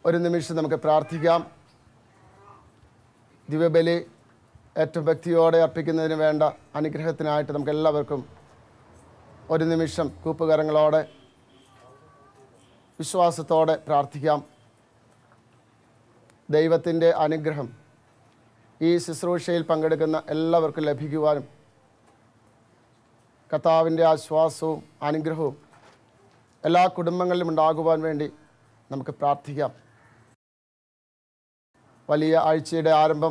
ഒരു നിമിഷം നമുക്ക് പ്രാർത്ഥിക്കാം ദിവ്യബലി ഏറ്റവും ഭക്തിയോടെ അർപ്പിക്കുന്നതിന് വേണ്ട അനുഗ്രഹത്തിനായിട്ട് നമുക്ക് എല്ലാവർക്കും ഒരു നിമിഷം കൂപ്പുകരങ്ങളോടെ വിശ്വാസത്തോടെ പ്രാർത്ഥിക്കാം ദൈവത്തിൻ്റെ അനുഗ്രഹം ഈ ശുശ്രൂഷയിൽ പങ്കെടുക്കുന്ന എല്ലാവർക്കും ലഭിക്കുവാനും കർത്താവിൻ്റെ ആശ്വാസവും അനുഗ്രഹവും എല്ലാ കുടുംബങ്ങളിലും ഉണ്ടാകുവാൻ വേണ്ടി നമുക്ക് പ്രാർത്ഥിക്കാം വലിയ ആഴ്ചയുടെ ആരംഭം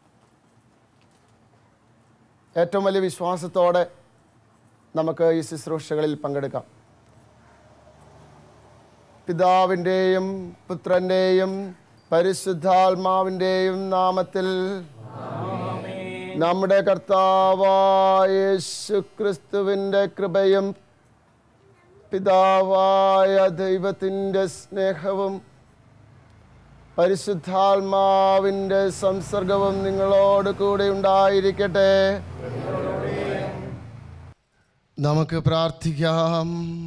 ഏറ്റവും വലിയ വിശ്വാസത്തോടെ നമുക്ക് ഈ ശുശ്രൂഷകളിൽ പങ്കെടുക്കാം പിതാവിൻ്റെയും പുത്രൻ്റെയും പരിശുദ്ധാത്മാവിൻ്റെയും നാമത്തിൽ നമ്മുടെ കർത്താവായ യേശു ക്രിസ്തുവിൻ്റെ കൃപയും പിതാവായ ദൈവത്തിൻ്റെ സ്നേഹവും പരിശുദ്ധാത്മാവിൻ്റെ സംസർഗവും നിങ്ങളോട് കൂടെ ഉണ്ടായിരിക്കട്ടെ നമുക്ക് പ്രാർത്ഥിക്കാം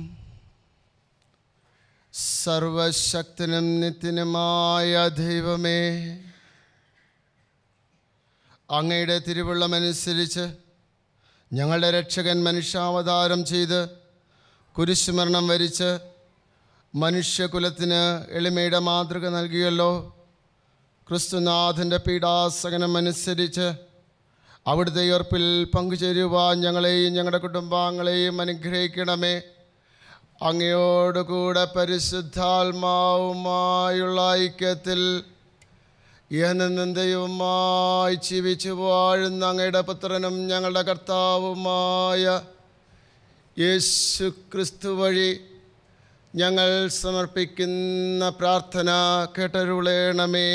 സർവശക്തനും നിത്യനുമായ ദൈവമേ അങ്ങയുടെ തിരുവുള്ളമനുസരിച്ച് ഞങ്ങളുടെ രക്ഷകൻ മനുഷ്യാവതാരം ചെയ്ത് കുരിശുമരണം വരിച്ച് മനുഷ്യകുലത്തിന് എളിമയുടെ മാതൃക നൽകിയല്ലോ ക്രിസ്തുനാഥൻ്റെ പീഡാസകനം അനുസരിച്ച് അവിടുത്തെ ഉയർപ്പിൽ പങ്കുചേരുവാൻ ഞങ്ങളെയും ഞങ്ങളുടെ കുടുംബാംഗങ്ങളെയും അനുഗ്രഹിക്കണമേ അങ്ങയോടുകൂടെ പരിശുദ്ധാത്മാവുമായുള്ള ഐക്യത്തിൽ എന്നും ദൈവമായി ജീവിച്ചു വാഴുന്ന അങ്ങയുടെ പുത്രനും ഞങ്ങളുടെ കർത്താവുമായ യേശു ക്രിസ്തു വഴി ഞങ്ങൾ സമർപ്പിക്കുന്ന പ്രാർത്ഥന കേട്ടരുളേണമേ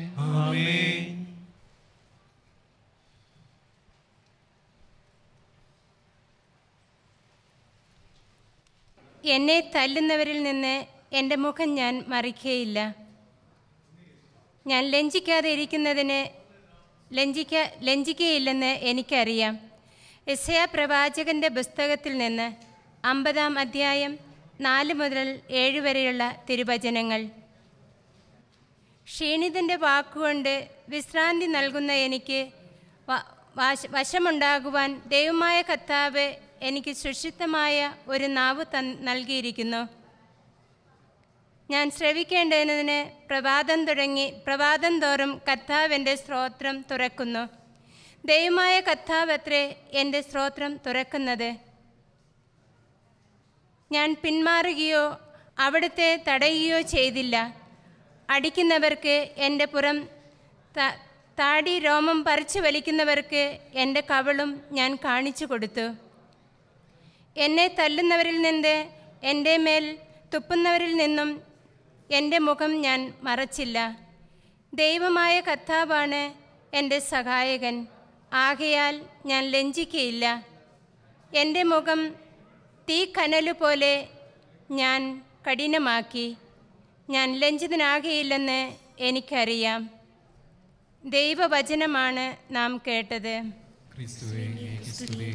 എന്നെ തല്ലുന്നവരിൽ നിന്ന് എൻ്റെ മുഖം ഞാൻ മറിക്കുകയില്ല ഞാൻ ലഞ്ചിക്കാതെ ഇരിക്കുന്നതിന് ലഞ്ചിക്ക ലഞ്ചിക്കയില്ലെന്ന് എനിക്കറിയാം യശയ പ്രവാചകന്റെ പുസ്തകത്തിൽ നിന്ന് അമ്പതാം അധ്യായം നാല് മുതൽ ഏഴ് വരെയുള്ള തിരുവചനങ്ങൾ ക്ഷീണിതൻ്റെ വാക്കുകൊണ്ട് വിശ്രാന്തി നൽകുന്ന എനിക്ക് വ- വാശ- വശമുണ്ടാകുവാൻ ദൈവമായ കർത്താവ് എനിക്ക് സുഷിത്തമായ ഒരു നാവ് തൻ നൽകിയിരിക്കുന്നു ഞാൻ ശ്രവിക്കേണ്ടതിന് പ്രഭാതം തുടങ്ങി പ്രഭാതം തോറും കർത്താവിൻ്റെ സ്തോത്രം തുറക്കുന്നു ദൈവമായ കർത്താവത്രേ എൻ്റെ സ്തോത്രം തുറക്കുന്നത് ഞാൻ പിന്മാറുകയോ അവിടുത്തെ തടയുകയോ ചെയ്തില്ല അടിക്കുന്നവർക്ക് എൻ്റെ പുറം ത- താടി രോമം പറിച്ചു വലിക്കുന്നവർക്ക് എൻ്റെ കവളും ഞാൻ കാണിച്ചു കൊടുത്തു എന്നെ തല്ലുന്നവരിൽ നിന്ന് എൻ്റെ മേൽ തുപ്പുന്നവരിൽ നിന്നും എൻ്റെ മുഖം ഞാൻ മറച്ചില്ല ദൈവമായ കർത്താവാണ് എൻ്റെ സഹായകൻ ആകയാൽ ഞാൻ ലഞ്ചിക്കയില്ല എൻ്റെ മുഖം തീ കനലു പോലെ ഞാൻ കഠിനമാക്കി ഞാൻ ലഞ്ചിതനാകയില്ലെന്ന് എനിക്കറിയാം ദൈവവചനമാണ് നാം കേട്ടത് ക്രിസ്തുവേ ക്രിസ്തുവേ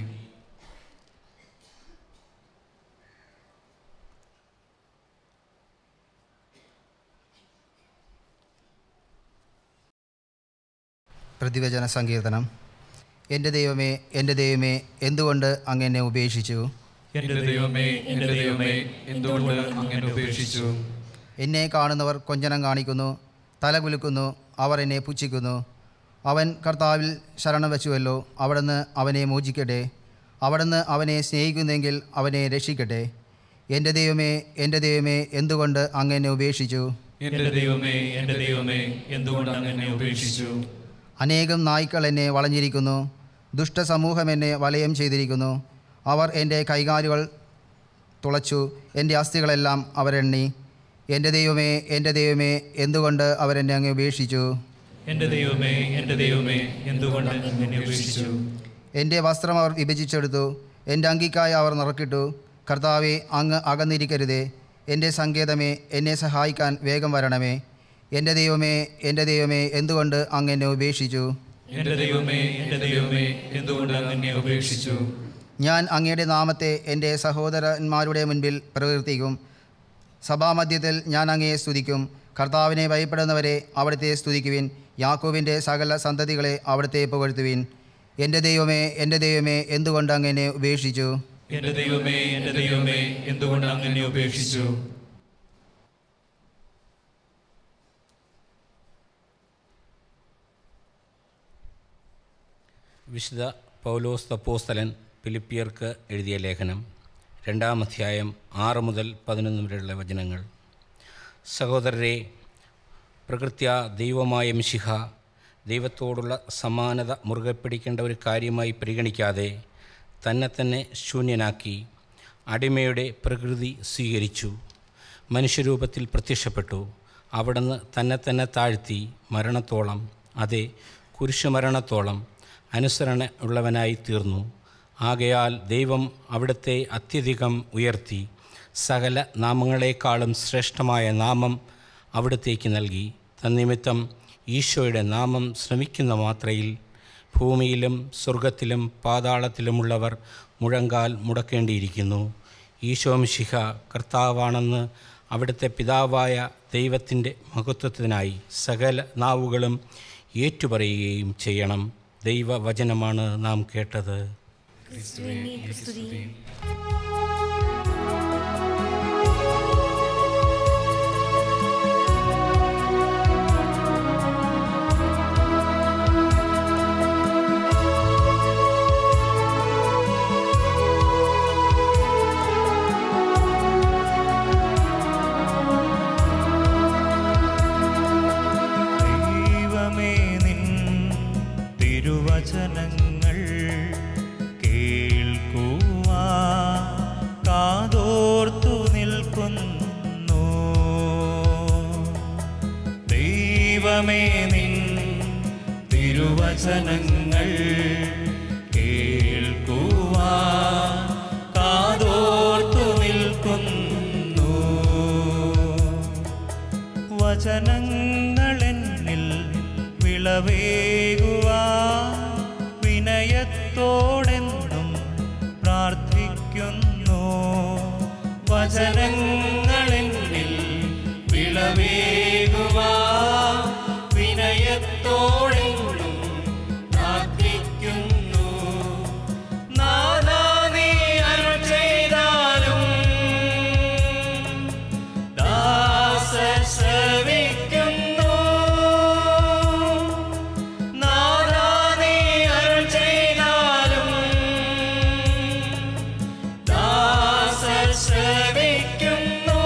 പ്രതിവചന സങ്കീർത്തനം എൻ്റെ ദൈവമേ എൻ്റെ ദൈവമേ എന്തുകൊണ്ട് അങ്ങ് എന്നെ ഉപേക്ഷിച്ചു എന്റെ ദൈവമേ എന്റെ ദൈവമേ എന്തുകൊണ്ട് അങ്ങനെ ഉപേക്ഷിച്ചു എന്നെ കാണുന്നവർ കൊഞ്ചനം കാണിക്കുന്നു തല കുലുക്കുന്നു അവർ എന്നെ പുച്ഛിക്കുന്നു അവൻ കർത്താവിൽ ശരണം വെച്ചുവല്ലോ അവിടുന്ന് അവനെ മോചിക്കട്ടെ അവിടുന്ന് അവനെ സ്നേഹിക്കുന്നെങ്കിൽ അവനെ രക്ഷിക്കട്ടെ എൻ്റെ ദൈവമേ എൻ്റെ ദൈവമേ എന്തുകൊണ്ട് അങ്ങ് എന്നെ ഉപേക്ഷിച്ചു എന്റെ ദൈവമേ എന്റെ ദൈവമേ എന്തുകൊണ്ട് അങ്ങനെ ഉപേക്ഷിച്ചു അനേകം നായ്ക്കൾ എന്നെ വളഞ്ഞിരിക്കുന്നു ദുഷ്ടസമൂഹം എന്നെ വലയം ചെയ്തിരിക്കുന്നു അവർ എൻ്റെ കൈകാലുകൾ തുളച്ചു എൻ്റെ അസ്ഥികളെല്ലാം അവരെണ്ണി എൻ്റെ ദൈവമേ എൻ്റെ ദൈവമേ എന്തുകൊണ്ട് അവരെന്നെ അങ്ങ് ഉപേക്ഷിച്ചു എന്റെ ദൈവമേ എന്റെ ദൈവമേ എന്തുകൊണ്ട് അങ്ങനെ ഉപേക്ഷിച്ചു എൻ്റെ വസ്ത്രം അവർ വിഭജിച്ചെടുത്തു എൻ്റെ അങ്കിക്കായി അവർ നിറക്കിട്ടു കർത്താവെ അങ്ങ് അകന്നിരിക്കരുതേ എൻ്റെ സങ്കേതമേ എന്നെ സഹായിക്കാൻ വേഗം വരണമേ എൻ്റെ ദൈവമേ എൻ്റെ ദൈവമേ എന്തുകൊണ്ട് അങ്ങ് എന്നെ ഉപേക്ഷിച്ചു എന്റെ ദൈവമേ എന്റെ ദൈവമേ എന്തുകൊണ്ട് അങ്ങനെ ഉപേക്ഷിച്ചു ഞാൻ അങ്ങയുടെ നാമത്തെ എൻ്റെ സഹോദരന്മാരുടെ മുൻപിൽ പ്രകീർത്തിക്കും സഭാമധ്യത്തിൽ ഞാൻ അങ്ങയെ സ്തുതിക്കും കർത്താവിനെ ഭയപ്പെടുന്നവരെ അവിടുത്തെ സ്തുതിക്കുവിൻ യാക്കോവിൻ്റെ സകല സന്തതികളെ അവിടുത്തെ പുകഴ്ത്തുവിൻ എൻ്റെ ദൈവമേ എൻ്റെ ദൈവമേ എന്തുകൊണ്ട് അങ്ങനെ ഉപേക്ഷിച്ചു എന്റെ ദൈവമേ എന്റെ ദൈവമേ എന്തുകൊണ്ട് അങ്ങനെ ഉപേക്ഷിച്ചു വിശുദ്ധ പൗലോസ് തപ്പോസ്തലൻ ഫിലിപ്പിയർക്ക് എഴുതിയ ലേഖനം രണ്ടാം അധ്യായം ആറ് മുതൽ പതിനൊന്ന് വരെയുള്ള വചനങ്ങൾ സഹോദരരെ പ്രകൃത്യ ദൈവമായ മിശിഹ ദൈവത്തോടുള്ള സമാനത മുറുകെ പിടിക്കേണ്ട ഒരു കാര്യമായി പരിഗണിക്കാതെ തന്നെ തന്നെ ശൂന്യനാക്കി അടിമയുടെ പ്രകൃതി സ്വീകരിച്ചു മനുഷ്യരൂപത്തിൽ പ്രത്യക്ഷപ്പെട്ടു അവിടുന്ന് തന്നെ തന്നെ താഴ്ത്തി മരണത്തോളം അതെ കുരിശുമരണത്തോളം അനുസരണ ഉള്ളവനായി തീർന്നു ആകയാൽ ദൈവം അവിടുത്തെ അത്യധികം ഉയർത്തി സകല നാമങ്ങളെക്കാളും ശ്രേഷ്ഠമായ നാമം അവിടത്തേക്ക് നൽകി തന്നിമിത്തം ഈശോയുടെ നാമം ശ്രമിക്കുന്ന മാത്രയിൽ ഭൂമിയിലും സ്വർഗത്തിലും പാതാളത്തിലുമുള്ളവർ മുഴങ്കാൽ മുടക്കേണ്ടിയിരിക്കുന്നു ഈശോമിശിഹ കർത്താവാണെന്ന് അവിടുത്തെ പിതാവായ ദൈവത്തിൻ്റെ മഹത്വത്തിനായി സകല നാവുകളും ഏറ്റുപറയുകയും ചെയ്യണം ദൈവവചനമാണ് നാം കേട്ടത് ദൈവമേ നിൻ തിരുവചനങ്ങൾ കേൾക്കുവാ കാതോർത്തു നിൽക്കുന്നു ദൈവമേ നിൻ തിരുവചനങ്ങൾ കേൾക്കുവാ കാതോർത്തു നിൽക്കുന്നു വചനങ്ങളെന്നിൽ വിളവേകുവാ വിനയത്തോടെന്നും പ്രാർത്ഥിക്കുന്നു വചനങ്ങളെന്നിൽ വിളവേകുവാ വിനയത്തോടെന്നും പ്രാർത്ഥിക്കുന്നു നാദാ നീ അരുൾ ചെയ്താലും ദാസർ ശ്രവിക്കുന്നു നാദാ നീ അരുൾ ചെയ്താലും ദാസർ ശ്രവിക്കുന്നു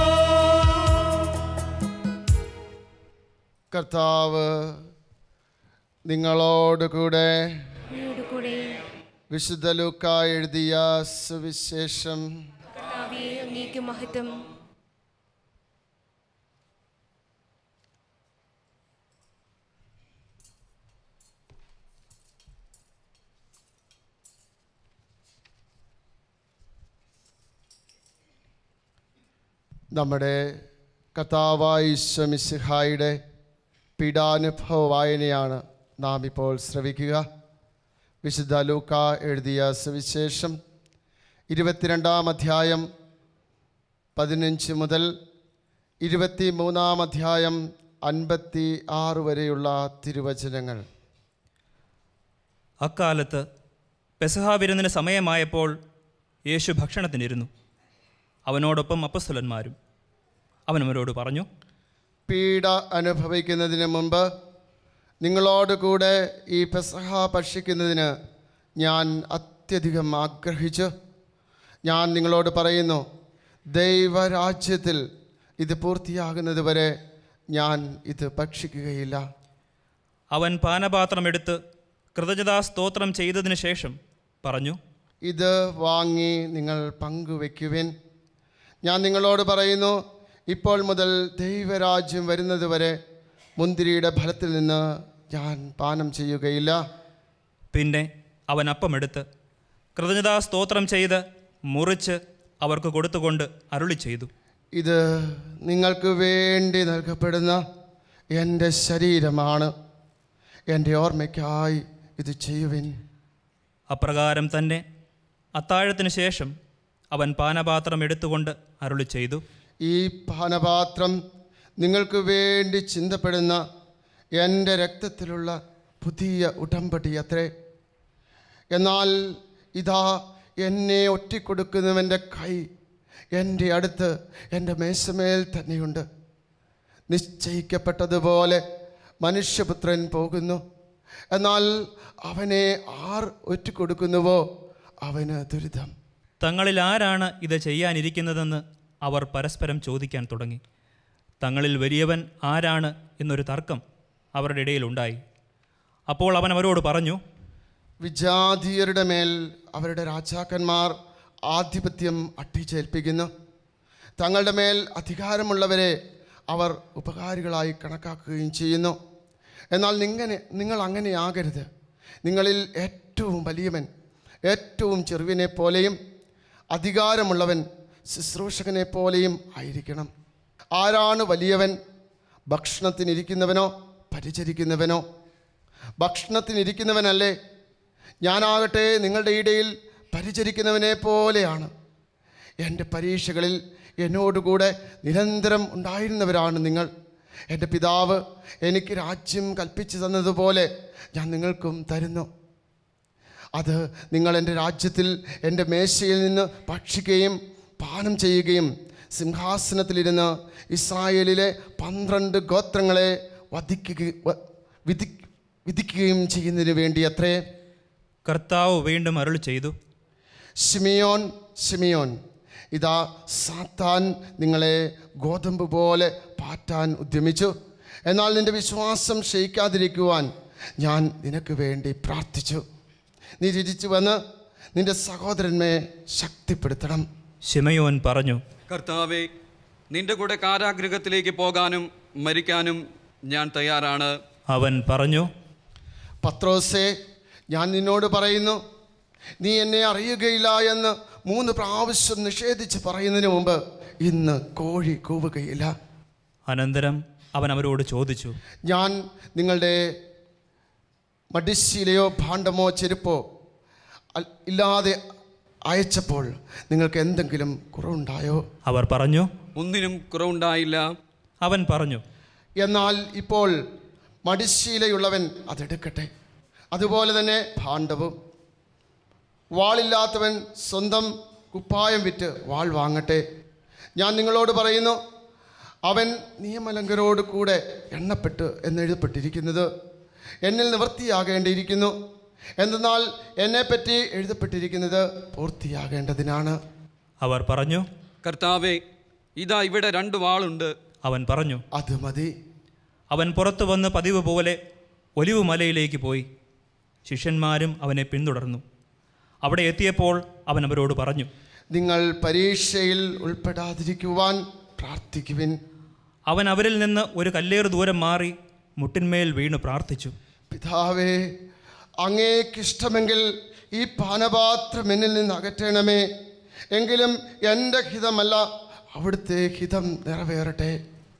കർത്താവ് നിങ്ങളോട് കൂടെ കൂടെ വിശുദ്ധ ലൂക്ക എഴുതിയ സുവിശേഷം കർത്താവേ അങ്ങേക്ക് മഹത്വം നമ്മുടെ കർത്താവായ മിശിഹായുടെ പീഡാനുഭവ വായനയാണ് നാം ഇപ്പോൾ ശ്രവിക്കുക വിശുദ്ധ ലൂക്ക എഴുതിയ സുവിശേഷം ഇരുപത്തിരണ്ടാം അധ്യായം പതിനഞ്ച് മുതൽ ഇരുപത്തി മൂന്നാം അധ്യായം അൻപത്തി ആറ് വരെയുള്ള തിരുവചനങ്ങൾ അക്കാലത്ത് പെസഹ വിരുന്നിന് സമയമായപ്പോൾ യേശു ഭക്ഷണത്തിനിരുന്നു അവനോടൊപ്പം അപ്പസ്തലന്മാരും അവൻ അവരോട് പറഞ്ഞു പീഡ അനുഭവിക്കുന്നതിന് മുമ്പ് നിങ്ങളോട് കൂടെ ഈ പെസഹ ഭക്ഷിക്കുന്നതിന് ഞാൻ അത്യധികം ആഗ്രഹിച്ചു ഞാൻ നിങ്ങളോട് പറയുന്നു ദൈവരാജ്യത്തിൽ ഇത് പൂർത്തിയാകുന്നത് വരെ ഞാൻ ഇത് ഭക്ഷിക്കുകയില്ല അവൻ പാനപാത്രമെടുത്ത് കൃതജ്ഞതാ സ്തോത്രം ചെയ്തതിന് ശേഷം പറഞ്ഞു ഇത് വാങ്ങി നിങ്ങൾ പങ്കുവെക്കുവിൻ ഞാൻ നിങ്ങളോട് പറയുന്നു ഇപ്പോൾ മുതൽ ദൈവരാജ്യം വരുന്നത് വരെ മുന്തിരിയുടെ ഫലത്തിൽ നിന്ന് ഞാൻ പാനം ചെയ്യുകയില്ല പിന്നെ അവൻ അപ്പമെടുത്ത് കൃതജ്ഞതാ സ്തോത്രം ചെയ്ത് മുറിച്ച് അവർക്ക് കൊടുത്തുകൊണ്ട് അരുളി ചെയ്തു ഇത് നിങ്ങൾക്ക് വേണ്ടി നൽകപ്പെടുന്ന എൻ്റെ ശരീരമാണ് എൻ്റെ ഓർമ്മയ്ക്കായി ഇത് ചെയ്യുവിൻ അപ്രകാരം തന്നെ അത്താഴത്തിന് ശേഷം അവൻ പാനപാത്രം എടുത്തുകൊണ്ട് അരുളി ചെയ്തു ഈ പാനപാത്രം നിങ്ങൾക്ക് വേണ്ടി ചിന്തപ്പെടുന്ന എൻ്റെ രക്തത്തിലുള്ള പുതിയ ഉടമ്പടി അത്രേ എന്നാൽ ഇതാ എന്നെ ഒറ്റിക്കൊടുക്കുന്നവൻ്റെ കൈ എൻ്റെ അടുത്ത് എൻ്റെ മേശമേൽ തന്നെയുണ്ട് നിശ്ചയിക്കപ്പെട്ടതുപോലെ മനുഷ്യപുത്രൻ പോകുന്നു എന്നാൽ അവനെ ആർ ഒറ്റിക്കൊടുക്കുന്നുവോ അവന് ദുരിതം തങ്ങളിൽ ആരാണ് ഇത് ചെയ്യാനിരിക്കുന്നതെന്ന് അവർ പരസ്പരം ചോദിക്കാൻ തുടങ്ങി തങ്ങളിൽ വലിയവൻ ആരാണ് എന്നൊരു തർക്കം അവരുടെ ഇടയിലുണ്ടായി അപ്പോൾ അവൻ അവരോട് പറഞ്ഞു വിജാതീയരുടെ മേൽ അവരുടെ രാജാക്കന്മാർ ആധിപത്യം അട്ടിച്ചേൽപ്പിക്കുന്നു തങ്ങളുടെ മേൽ അധികാരമുള്ളവരെ അവർ ഉപകാരികളായി കണക്കാക്കുകയും ചെയ്യുന്നു എന്നാൽ നിങ്ങനെ നിങ്ങൾ അങ്ങനെയാകരുത് നിങ്ങളിൽ ഏറ്റവും വലിയവൻ ഏറ്റവും ചെറുവിനെ പോലെയും അധികാരമുള്ളവൻ ശുശ്രൂഷകനെ പോലെയും ആയിരിക്കണം ആരാണ് വലിയവൻ ഭക്ഷണത്തിനിരിക്കുന്നവനോ പരിചരിക്കുന്നവനോ ഭക്ഷണത്തിനിരിക്കുന്നവനല്ലേ ഞാനാകട്ടെ നിങ്ങളുടെ ഇടയിൽ പരിചരിക്കുന്നവനെ പോലെയാണ് എൻ്റെ പരീക്ഷകളിൽ എന്നോടുകൂടെ നിരന്തരം ഉണ്ടായിരുന്നവരാണ് നിങ്ങൾ എൻ്റെ പിതാവ് എനിക്ക് രാജ്യം കൽപ്പിച്ചു തന്നതുപോലെ ഞാൻ നിങ്ങൾക്കും തരുന്നു അത് നിങ്ങൾ എൻ്റെ രാജ്യത്തിൽ എൻ്റെ മേശയിൽ നിന്ന് ഭക്ഷിക്കുകയും പാനം ചെയ്യുകയും സിംഹാസനത്തിലിരുന്ന് ഇസ്രായേലിലെ പന്ത്രണ്ട് ഗോത്രങ്ങളെ വധിക്കുക വ- വിധി വിധിക്കുകയും ചെയ്യുന്നതിന് വേണ്ടി അത്രേ കർത്താവ് വീണ്ടും അരുൾ ചെയ്തു ഷിമിയോൻ ഷിമിയോൻ ഇതാ സാത്താൻ നിങ്ങളെ ഗോതമ്പ് പോലെ പാറ്റാൻ ഉദ്യമിച്ചു എന്നാൽ നിന്റെ വിശ്വാസം ക്ഷയിക്കാതിരിക്കുവാൻ ഞാൻ നിനക്ക് വേണ്ടി പ്രാർത്ഥിച്ചു നീ രുചിച്ചു വന്ന് നിന്റെ സഹോദരന്മേ ശക്തിപ്പെടുത്തണം ശിമയോൻ പറഞ്ഞു കർത്താവെ നിന്റെ കൂടെ കാരാഗൃഹത്തിലേക്ക് പോകാനും മരിക്കാനും ഞാൻ തയ്യാറാണ് അവൻ പറഞ്ഞു പത്രോസേ ഞാൻ നിന്നോട് പറയുന്നു നീ എന്നെ അറിയുകയില്ല എന്ന് മൂന്ന് പ്രാവശ്യം നിഷേധിച്ച് പറയുന്നതിന് മുമ്പ് ഇന്ന് കോഴി കൂവുകയില്ല അനന്തരം അവൻ അവരോട് ചോദിച്ചു ഞാൻ നിങ്ങളുടെ മടിശീലയോ ഭാണ്ഡമോ ചെരുപ്പോ അൽ- ഇല്ലാതെ അയച്ചപ്പോൾ നിങ്ങൾക്ക് എന്തെങ്കിലും കുറവുണ്ടായോ അവർ പറഞ്ഞു ഒന്നിനും കുറവുണ്ടായില്ല അവൻ പറഞ്ഞു എന്നാൽ ഇപ്പോൾ മടിശീലയുള്ളവൻ അതെടുക്കട്ടെ അതുപോലെ തന്നെ ഭാണ്ഡവും വാളില്ലാത്തവൻ സ്വന്തം കുപ്പായം വിറ്റ് വാൾ വാങ്ങട്ടെ ഞാൻ നിങ്ങളോട് പറയുന്നു അവൻ നിയമലംഘരോട് കൂടെ എണ്ണപ്പെട്ട് എന്നെഴുതപ്പെട്ടിരിക്കുന്നത് എന്നിൽ നിവൃത്തിയാകേണ്ടിയിരിക്കുന്നു എന്തെന്നാൽ എന്നെപ്പറ്റി എഴുതപ്പെട്ടിരിക്കുന്നത് പൂർത്തിയാകേണ്ടതിനാണ് അവർ പറഞ്ഞു കർത്താവെ ഇതാ ഇവിടെ രണ്ട് വാളുണ്ട് അവൻ പറഞ്ഞു അത് മതി അവൻ പുറത്തു വന്ന് പതിവ് പോലെ ഒലിവ് മലയിലേക്ക് പോയി ശിഷ്യന്മാരും അവനെ പിന്തുടർന്നു അവിടെ എത്തിയപ്പോൾ അവൻ അവരോട് പറഞ്ഞു നിങ്ങൾ പരീക്ഷയിൽ ഉൾപ്പെടാതിരിക്കുവാൻ പ്രാർത്ഥിക്കുവിൻ അവൻ അവരിൽ നിന്ന് ഒരു കല്ലേറ് ദൂരം മാറി മുട്ടിന്മേൽ വീണു പ്രാർത്ഥിച്ചു പിതാവേ അങ്ങേക്കിഷ്ടമെങ്കിൽ ഈ പാനപാത്രം എന്നിൽ നിന്ന് അകറ്റണമേ എങ്കിലും എൻ്റെ ഹിതമല്ല അവിടുത്തെ ഹിതം നിറവേറട്ടെ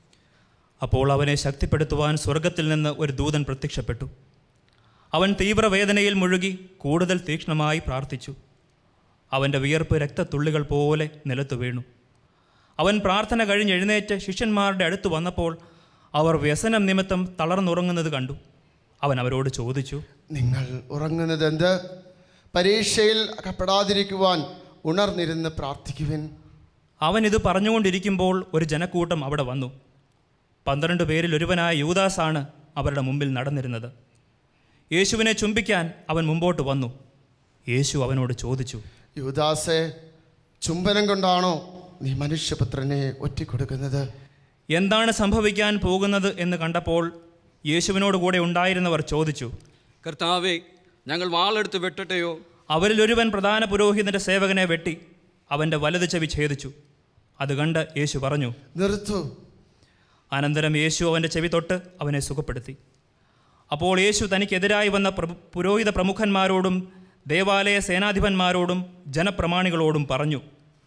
അപ്പോൾ അവനെ ശക്തിപ്പെടുത്തുവാൻ സ്വർഗത്തിൽ നിന്ന് ഒരു ദൂതൻ പ്രത്യക്ഷപ്പെട്ടു അവൻ തീവ്രവേദനയിൽ മുഴുകി കൂടുതൽ തീക്ഷ്ണമായി പ്രാർത്ഥിച്ചു അവൻ്റെ വിയർപ്പ് രക്തത്തുള്ളികൾ പോലെ നിലത്തു വീണു അവൻ പ്രാർത്ഥന കഴിഞ്ഞെഴുന്നേറ്റ് ശിഷ്യന്മാരുടെ അടുത്ത് വന്നപ്പോൾ അവർ വ്യസനം നിമിത്തം തളർന്നുറങ്ങുന്നത് കണ്ടു അവൻ അവരോട് ചോദിച്ചു നിങ്ങൾ ഉറങ്ങുന്നത് എന്ത് പരീക്ഷയിൽ അകപ്പെടാതിരിക്കുവാൻ ഉണർന്നിരുന്ന് പ്രാർത്ഥിക്കുവിൻ അവൻ ഇത് പറഞ്ഞുകൊണ്ടിരിക്കുമ്പോൾ ഒരു ജനക്കൂട്ടം അവിടെ വന്നു പന്ത്രണ്ട് പേരിൽ ഒരുവനായ യൂദാസാണ് അവരുടെ മുമ്പിൽ നടന്നിരുന്നത് യേശുവിനെ ചുംബിക്കാൻ അവൻ മുമ്പോട്ട് വന്നു യേശു അവനോട് ചോദിച്ചു യുദാസെ ചുംബനം കൊണ്ടാണോ നീ മനുഷ്യപുത്രനെ ഒറ്റിക്കൊടുക്കുന്നത് എന്താണ് സംഭവിക്കാൻ പോകുന്നത് എന്ന് കണ്ടപ്പോൾ യേശുവിനോട് കൂടെ ഉണ്ടായിരുന്നവർ ചോദിച്ചു കർത്താവെ ഞങ്ങൾ വാളെടുത്ത് വെട്ടട്ടെയോ അവരിലൊരുവൻ പ്രധാന പുരോഹിതന്റെ സേവകനെ വെട്ടി അവൻ്റെ വലത് ചെവി ഛേദിച്ചു അത് കണ്ട് യേശു പറഞ്ഞു നിർത്തു അനന്തരം യേശു അവൻ്റെ ചെവി തൊട്ട് അവനെ സുഖപ്പെടുത്തി അപ്പോൾ യേശു തനിക്കെതിരായി വന്ന പ്രഭു പുരോഹിത പ്രമുഖന്മാരോടും ദേവാലയ സേനാധിപന്മാരോടും ജനപ്രമാണികളോടും പറഞ്ഞു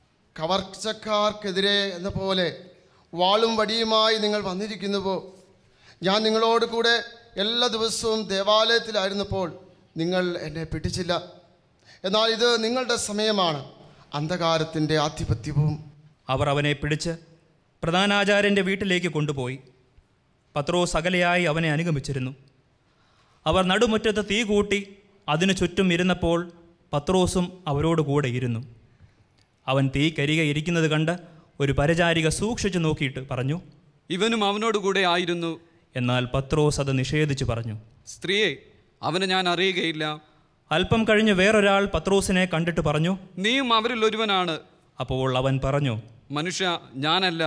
കവർച്ചക്കാർക്കെതിരെ എന്ന പോലെ വാളും വടിയുമായി നിങ്ങൾ വന്നിരിക്കുന്നുവോ ഞാൻ നിങ്ങളോട് കൂടെ എല്ലാ ദിവസവും ദേവാലയത്തിലായിരുന്നപ്പോൾ നിങ്ങൾ എന്നെ പിടിച്ചില്ല എന്നാൽ ഇത് നിങ്ങളുടെ സമയമാണ് അന്ധകാരത്തിൻ്റെ ആധിപത്യവും അവർ അവനെ പിടിച്ച് പ്രധാനാചാര്യൻ്റെ വീട്ടിലേക്ക് കൊണ്ടുപോയി പത്രോസ് അകലെയായി അവനെ അനുഗമിച്ചിരുന്നു അവർ നടുമുറ്റത്ത് തീ കൂട്ടി അതിനു ചുറ്റും ഇരുന്നപ്പോൾ പത്രോസും അവരോട് കൂടെ ഇരുന്നു അവൻ തീ കരികെ ഇരിക്കുന്നത് കണ്ട് ഒരു പരിചാരിക സൂക്ഷിച്ചു നോക്കിയിട്ട് പറഞ്ഞു ഇവനും അവനോടുകൂടെ ആയിരുന്നു എന്നാൽ പത്രോസ് അത് നിഷേധിച്ചു പറഞ്ഞു സ്ത്രീയെ അവനെ ഞാൻ അറിയുകയില്ല അല്പം കഴിഞ്ഞ് വേറൊരാൾ പത്രോസിനെ കണ്ടിട്ട് പറഞ്ഞു നീയും അവരിൽ ഒരുവനാണ് അപ്പോൾ അവൻ പറഞ്ഞു മനുഷ്യ ഞാനല്ല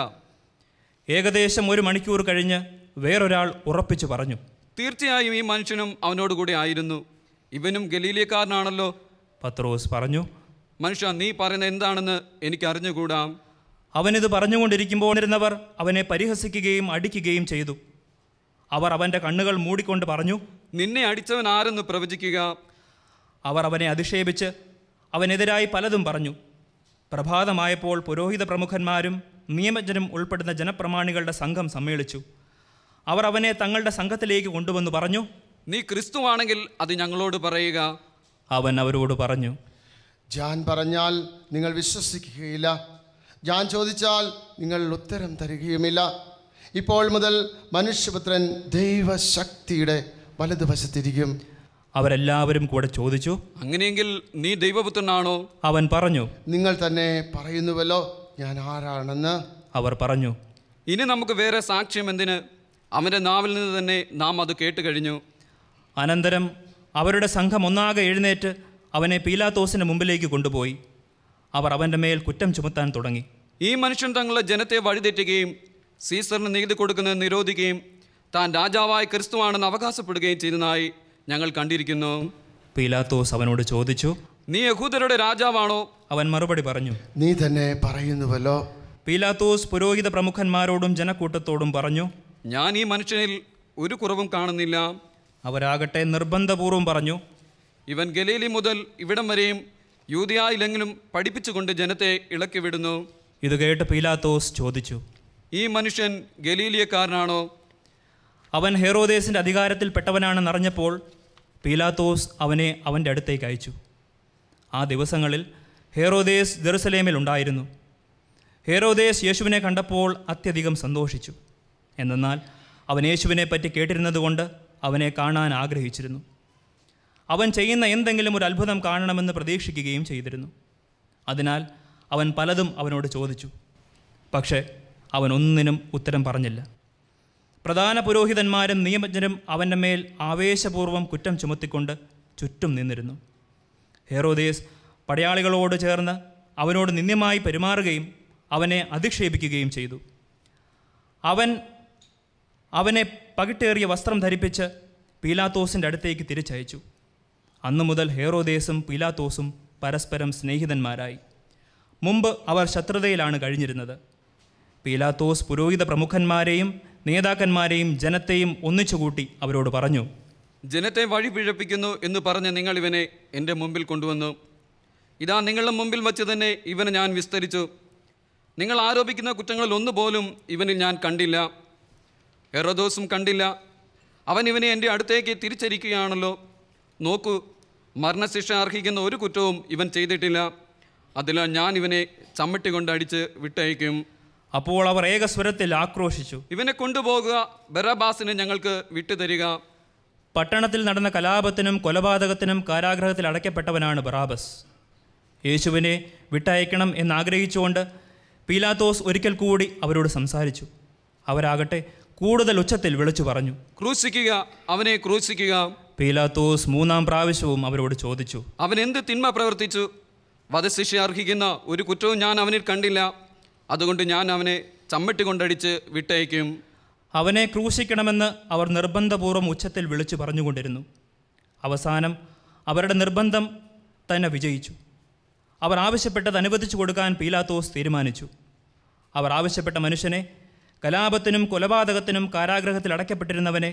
ഏകദേശം ഒരു മണിക്കൂർ കഴിഞ്ഞ് വേറൊരാൾ ഉറപ്പിച്ചു പറഞ്ഞു തീർച്ചയായും ഈ മനുഷ്യനും അവനോടുകൂടെ ആയിരുന്നു ഇവനും ഗലീലിയക്കാരനാണല്ലോ പത്രോസ് പറഞ്ഞു മനുഷ്യ നീ പറയുന്നത് എന്താണെന്ന് എനിക്ക് അറിഞ്ഞുകൂടാ അവനിത് പറഞ്ഞുകൊണ്ടിരിക്കുമ്പോൾ ഇരുന്നവർ അവനെ പരിഹസിക്കുകയും അടിക്കുകയും ചെയ്തു അവർ അവൻ്റെ കണ്ണുകൾ മൂടിക്കൊണ്ട് പറഞ്ഞു നിന്നെ അടിച്ചവൻ ആരെന്ന് പ്രവചിക്കുക അവർ അവനെ അധിക്ഷേപിച്ച് അവനെതിരായി പലതും പറഞ്ഞു പ്രഭാതമായപ്പോൾ പുരോഹിത പ്രമുഖന്മാരും നിയമജ്ഞരും ഉൾപ്പെടുന്ന ജനപ്രമാണികളുടെ സംഘം സമ്മേളിച്ചു അവർ അവനെ തങ്ങളുടെ സംഘത്തിലേക്ക് കൊണ്ടുവന്ന് പറഞ്ഞു നീ ക്രിസ്തുവാണെങ്കിൽ അത് ഞങ്ങളോട് പറയുക അവൻ അവരോട് പറഞ്ഞു ഞാൻ പറഞ്ഞാൽ നിങ്ങൾ വിശ്വസിക്കുകയില്ല ഞാൻ ചോദിച്ചാൽ നിങ്ങൾ ഉത്തരം തരികയുമില്ല ഇപ്പോൾ മുതൽ മനുഷ്യപുത്രൻ ദൈവശക്തിയുടെ വലതുവശത്തിരിക്കും അവരെല്ലാവരും കൂടെ ചോദിച്ചു അങ്ങനെയെങ്കിൽ നീ ദൈവപുത്രനാണോ അവൻ പറഞ്ഞു നിങ്ങൾ തന്നെ പറയുന്നുവല്ലോ ഞാൻ ആരാണെന്ന് അവർ പറഞ്ഞു ഇനി നമുക്ക് വേറെ സാക്ഷ്യം എന്തിന് അവൻ്റെ നാവിൽ നിന്ന് തന്നെ നാം അത് കേട്ട് കഴിഞ്ഞു അനന്തരം അവരുടെ സംഘം ഒന്നാകെ എഴുന്നേറ്റ് അവനെ പീലാത്തോസിന് മുമ്പിലേക്ക് കൊണ്ടുപോയി അവർ അവൻ്റെ മേൽ കുറ്റം ചുമത്താൻ തുടങ്ങി ഈ മനുഷ്യൻ തങ്ങളുടെ ജനത്തെ വഴിതെറ്റുകയും സീസറിന് നികുതി കൊടുക്കുന്നത് നിരോധിക്കുകയും താൻ രാജാവായ ക്രിസ്തുവാണെന്ന് അവകാശപ്പെടുകയും ചെയ്തതായി ഞങ്ങൾ കണ്ടിരിക്കുന്നു പീലാത്തോസ് അവനോട് ചോദിച്ചു നീ യഹൂദരുടെ രാജാവാണോ അവൻ മറുപടി പറഞ്ഞു നീ തന്നെ പറയുന്നുവല്ലോ പീലാത്തോസ് പുരോഹിത പ്രമുഖന്മാരോടും ജനക്കൂട്ടത്തോടും പറഞ്ഞു ഞാൻ ഈ മനുഷ്യനിൽ ഒരു കുറവും കാണുന്നില്ല അവരാകട്ടെ നിർബന്ധപൂർവ്വം പറഞ്ഞു ഇവൻ ഗലീലി മുതൽ ഇവിടം വരെയും യൂതിയായിലെങ്കിലും പഠിപ്പിച്ചുകൊണ്ട് ജനത്തെ ഇളക്കി വിടുന്നു ഇത് കേട്ട് പീലാത്തോസ് ചോദിച്ചു ഈ മനുഷ്യൻ ഗലീലിയക്കാരനാണോ അവൻ ഹെറോദേസിൻ്റെ അധികാരത്തിൽപ്പെട്ടവനാണെന്നറിഞ്ഞപ്പോൾ പീലാത്തോസ് അവനെ അവൻ്റെ അടുത്തേക്ക് അയച്ചു ആ ദിവസങ്ങളിൽ ഹെറോദേസ് ജെറുസലേമിൽ ഉണ്ടായിരുന്നു ഹെറോദേസ് യേശുവിനെ കണ്ടപ്പോൾ അത്യധികം സന്തോഷിച്ചു എന്നാൽ അവൻ യേശുവിനെ പറ്റി കേട്ടിരുന്നതുകൊണ്ട് അവനെ കാണാൻ ആഗ്രഹിച്ചിരുന്നു അവൻ ചെയ്യുന്ന എന്തെങ്കിലും ഒരു അത്ഭുതം കാണണമെന്ന് പ്രതീക്ഷിക്കുകയും ചെയ്തിരുന്നു അതിനാൽ അവൻ പലതും അവനോട് ചോദിച്ചു പക്ഷേ അവൻ ഒന്നിനും ഉത്തരം പറഞ്ഞില്ല പ്രധാന പുരോഹിതന്മാരും നിയമജ്ഞരും അവൻ്റെ മേൽ ആവേശപൂർവ്വം കുറ്റം ചുമത്തിക്കൊണ്ട് ചുറ്റും നിന്നിരുന്നു ഹെറോദേസ് പടയാളികളോട് ചേർന്ന് അവനോട് നിന്ദ്യമായി പെരുമാറുകയും അവനെ അധിക്ഷേപിക്കുകയും ചെയ്തു അവൻ അവനെ പകിട്ടേറിയ വസ്ത്രം ധരിപ്പിച്ച് പീലാത്തോസിൻ്റെ അടുത്തേക്ക് തിരിച്ചയച്ചു അന്നു മുതൽ ഹേറോദേസും പീലാത്തോസും പരസ്പരം സ്നേഹിതന്മാരായി മുമ്പ് അവർ ശത്രുതയിലാണ് കഴിഞ്ഞിരുന്നത് പീലാത്തോസ് പുരോഹിത പ്രമുഖന്മാരെയും നേതാക്കന്മാരെയും ജനത്തെയും ഒന്നിച്ചുകൂട്ടി അവരോട് പറഞ്ഞു ജനത്തെ വഴി പിഴപ്പിക്കുന്നു എന്ന് പറഞ്ഞ് നിങ്ങൾ ഇവനെ എൻ്റെ മുമ്പിൽ കൊണ്ടുവന്നു ഇതാ നിങ്ങളുടെ മുമ്പിൽ വച്ച് തന്നെ ഇവനെ ഞാൻ വിസ്തരിച്ചു നിങ്ങൾ ആരോപിക്കുന്ന കുറ്റങ്ങളിൽ ഒന്നുപോലും ഇവനിൽ ഞാൻ കണ്ടില്ല ഹെറോദോസും കണ്ടില്ല അവൻ ഇവനെ എൻ്റെ അടുത്തേക്ക് തിരിച്ചരിക്കുകയാണല്ലോ നോക്കൂ മരണശിക്ഷ അർഹിക്കുന്ന ഒരു കുറ്റവും ഇവൻ ചെയ്തിട്ടില്ല അതിനാൽ ഞാൻ ഇവനെ ചമ്മട്ടി കൊണ്ട് അടിച്ച് വിട്ടയക്കും അപ്പോൾ അവർ ഏകസ്വരത്തിൽ ആക്രോശിച്ചു ഇവനെ കൊണ്ടുപോകുക ബറാബാസിനെ ഞങ്ങൾക്ക് വിട്ടുതരിക പട്ടണത്തിൽ നടന്ന കലാപത്തിനും കൊലപാതകത്തിനും കാരാഗ്രഹത്തിൽ അടയ്ക്കപ്പെട്ടവനാണ് ബറാബസ് യേശുവിനെ വിട്ടയക്കണം എന്നാഗ്രഹിച്ചുകൊണ്ട് പീലാത്തോസ് ഒരിക്കൽ കൂടി അവരോട് സംസാരിച്ചു അവരാകട്ടെ കൂടുതൽ ഉച്ചത്തിൽ വിളിച്ചു പറഞ്ഞു ക്രൂശിക്കുക അവനെ ക്രൂശിക്കുക പീലാത്തോസ് മൂന്നാം പ്രാവശ്യവും അവരോട് ചോദിച്ചു അവൻ എന്ത് തിന്മ പ്രവർത്തിച്ചു വധശിക്ഷ അർഹിക്കുന്ന ഒരു കുറ്റവും ഞാൻ അവനിൽ കണ്ടില്ല അതുകൊണ്ട് ഞാൻ അവനെ ചമ്മട്ടി കൊണ്ടടിച്ച് വിട്ടയക്കും അവനെ ക്രൂശിക്കണമെന്ന് അവർ നിർബന്ധപൂർവ്വം ഉച്ചത്തിൽ വിളിച്ചു പറഞ്ഞുകൊണ്ടിരുന്നു അവസാനം അവരുടെ നിർബന്ധം തന്നെ വിജയിച്ചു അവർ ആവശ്യപ്പെട്ടത് അനുവദിച്ചു കൊടുക്കാൻ പീലാത്തോസ് തീരുമാനിച്ചു അവർ ആവശ്യപ്പെട്ട മനുഷ്യനെ കലാപത്തിനും കൊലപാതകത്തിനും കാരാഗ്രഹത്തിൽ അടയ്ക്കപ്പെട്ടിരുന്നവനെ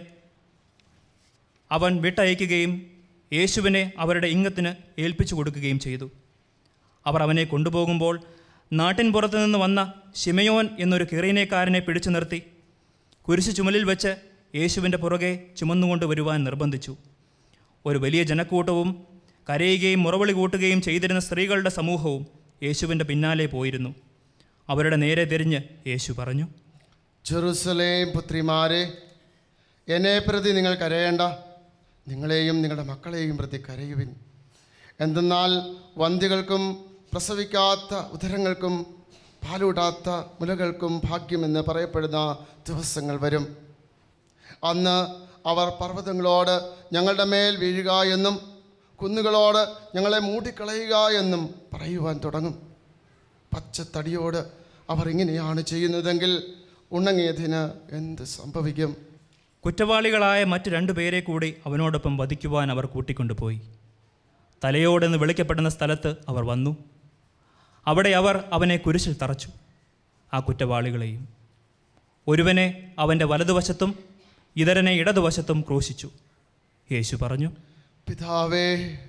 അവൻ വിട്ടയക്കുകയും യേശുവിനെ അവരുടെ ഇംഗത്തിന് ഏൽപ്പിച്ചു കൊടുക്കുകയും ചെയ്തു അവർ അവനെ കൊണ്ടുപോകുമ്പോൾ നാട്ടിൻ പുറത്തു നിന്ന് വന്ന ശിമയോൻ എന്നൊരു കിറീനേക്കാരനെ പിടിച്ചു നിർത്തി കുരിശു ചുമലിൽ വെച്ച് യേശുവിൻ്റെ പുറകെ ചുമന്നുകൊണ്ട് വരുവാൻ നിർബന്ധിച്ചു ഒരു വലിയ ജനക്കൂട്ടവും കരയുകയും മുറവിളി കൂട്ടുകയും ചെയ്തിരുന്ന സ്ത്രീകളുടെ സമൂഹവും യേശുവിൻ്റെ പിന്നാലെ പോയിരുന്നു അവരുടെ നേരെ തിരിഞ്ഞ് യേശു പറഞ്ഞു ജെറുസലേം പുത്രിമാരെ എന്നെ പ്രതി നിങ്ങൾ കരയേണ്ട നിങ്ങളെയും നിങ്ങളുടെ മക്കളെയും പ്രതി കരയുവിൻ എന്തെന്നാൽ വന്ധ്യകൾക്കും പ്രസവിക്കാത്ത ഉദരങ്ങൾക്കും പാലൂട്ടാത്ത മുലകൾക്കും ഭാഗ്യമെന്ന് പറയപ്പെടുന്ന ദിവസങ്ങൾ വരും അന്ന് അവർ പർവ്വതങ്ങളോട് ഞങ്ങളുടെ മേൽ വീഴുക എന്നും കുന്നുകളോട് ഞങ്ങളെ മൂടിക്കളയുക എന്നും പറയുവാൻ തുടങ്ങും പച്ചത്തടിയോട് അവർ ഇങ്ങനെയാണ് ചെയ്യുന്നതെങ്കിൽ ഉണങ്ങിയതിന് എന്ത് സംഭവിക്കും കുറ്റവാളികളായ മറ്റ് രണ്ടു പേരെ കൂടി അവനോടൊപ്പം വധിക്കുവാൻ അവർ കൂട്ടിക്കൊണ്ടുപോയി തലയോടെന്ന് വിളിക്കപ്പെടുന്ന സ്ഥലത്ത് അവർ വന്നു അവിടെ അവർ അവനെ കുരിശിൽ തറച്ചു ആ കുറ്റവാളികളെയും ഒരുവനെ അവൻ്റെ വലതുവശത്തും ഇതരനെ ഇടതുവശത്തും ക്രൂശിച്ചു യേശു പറഞ്ഞു പിതാവേ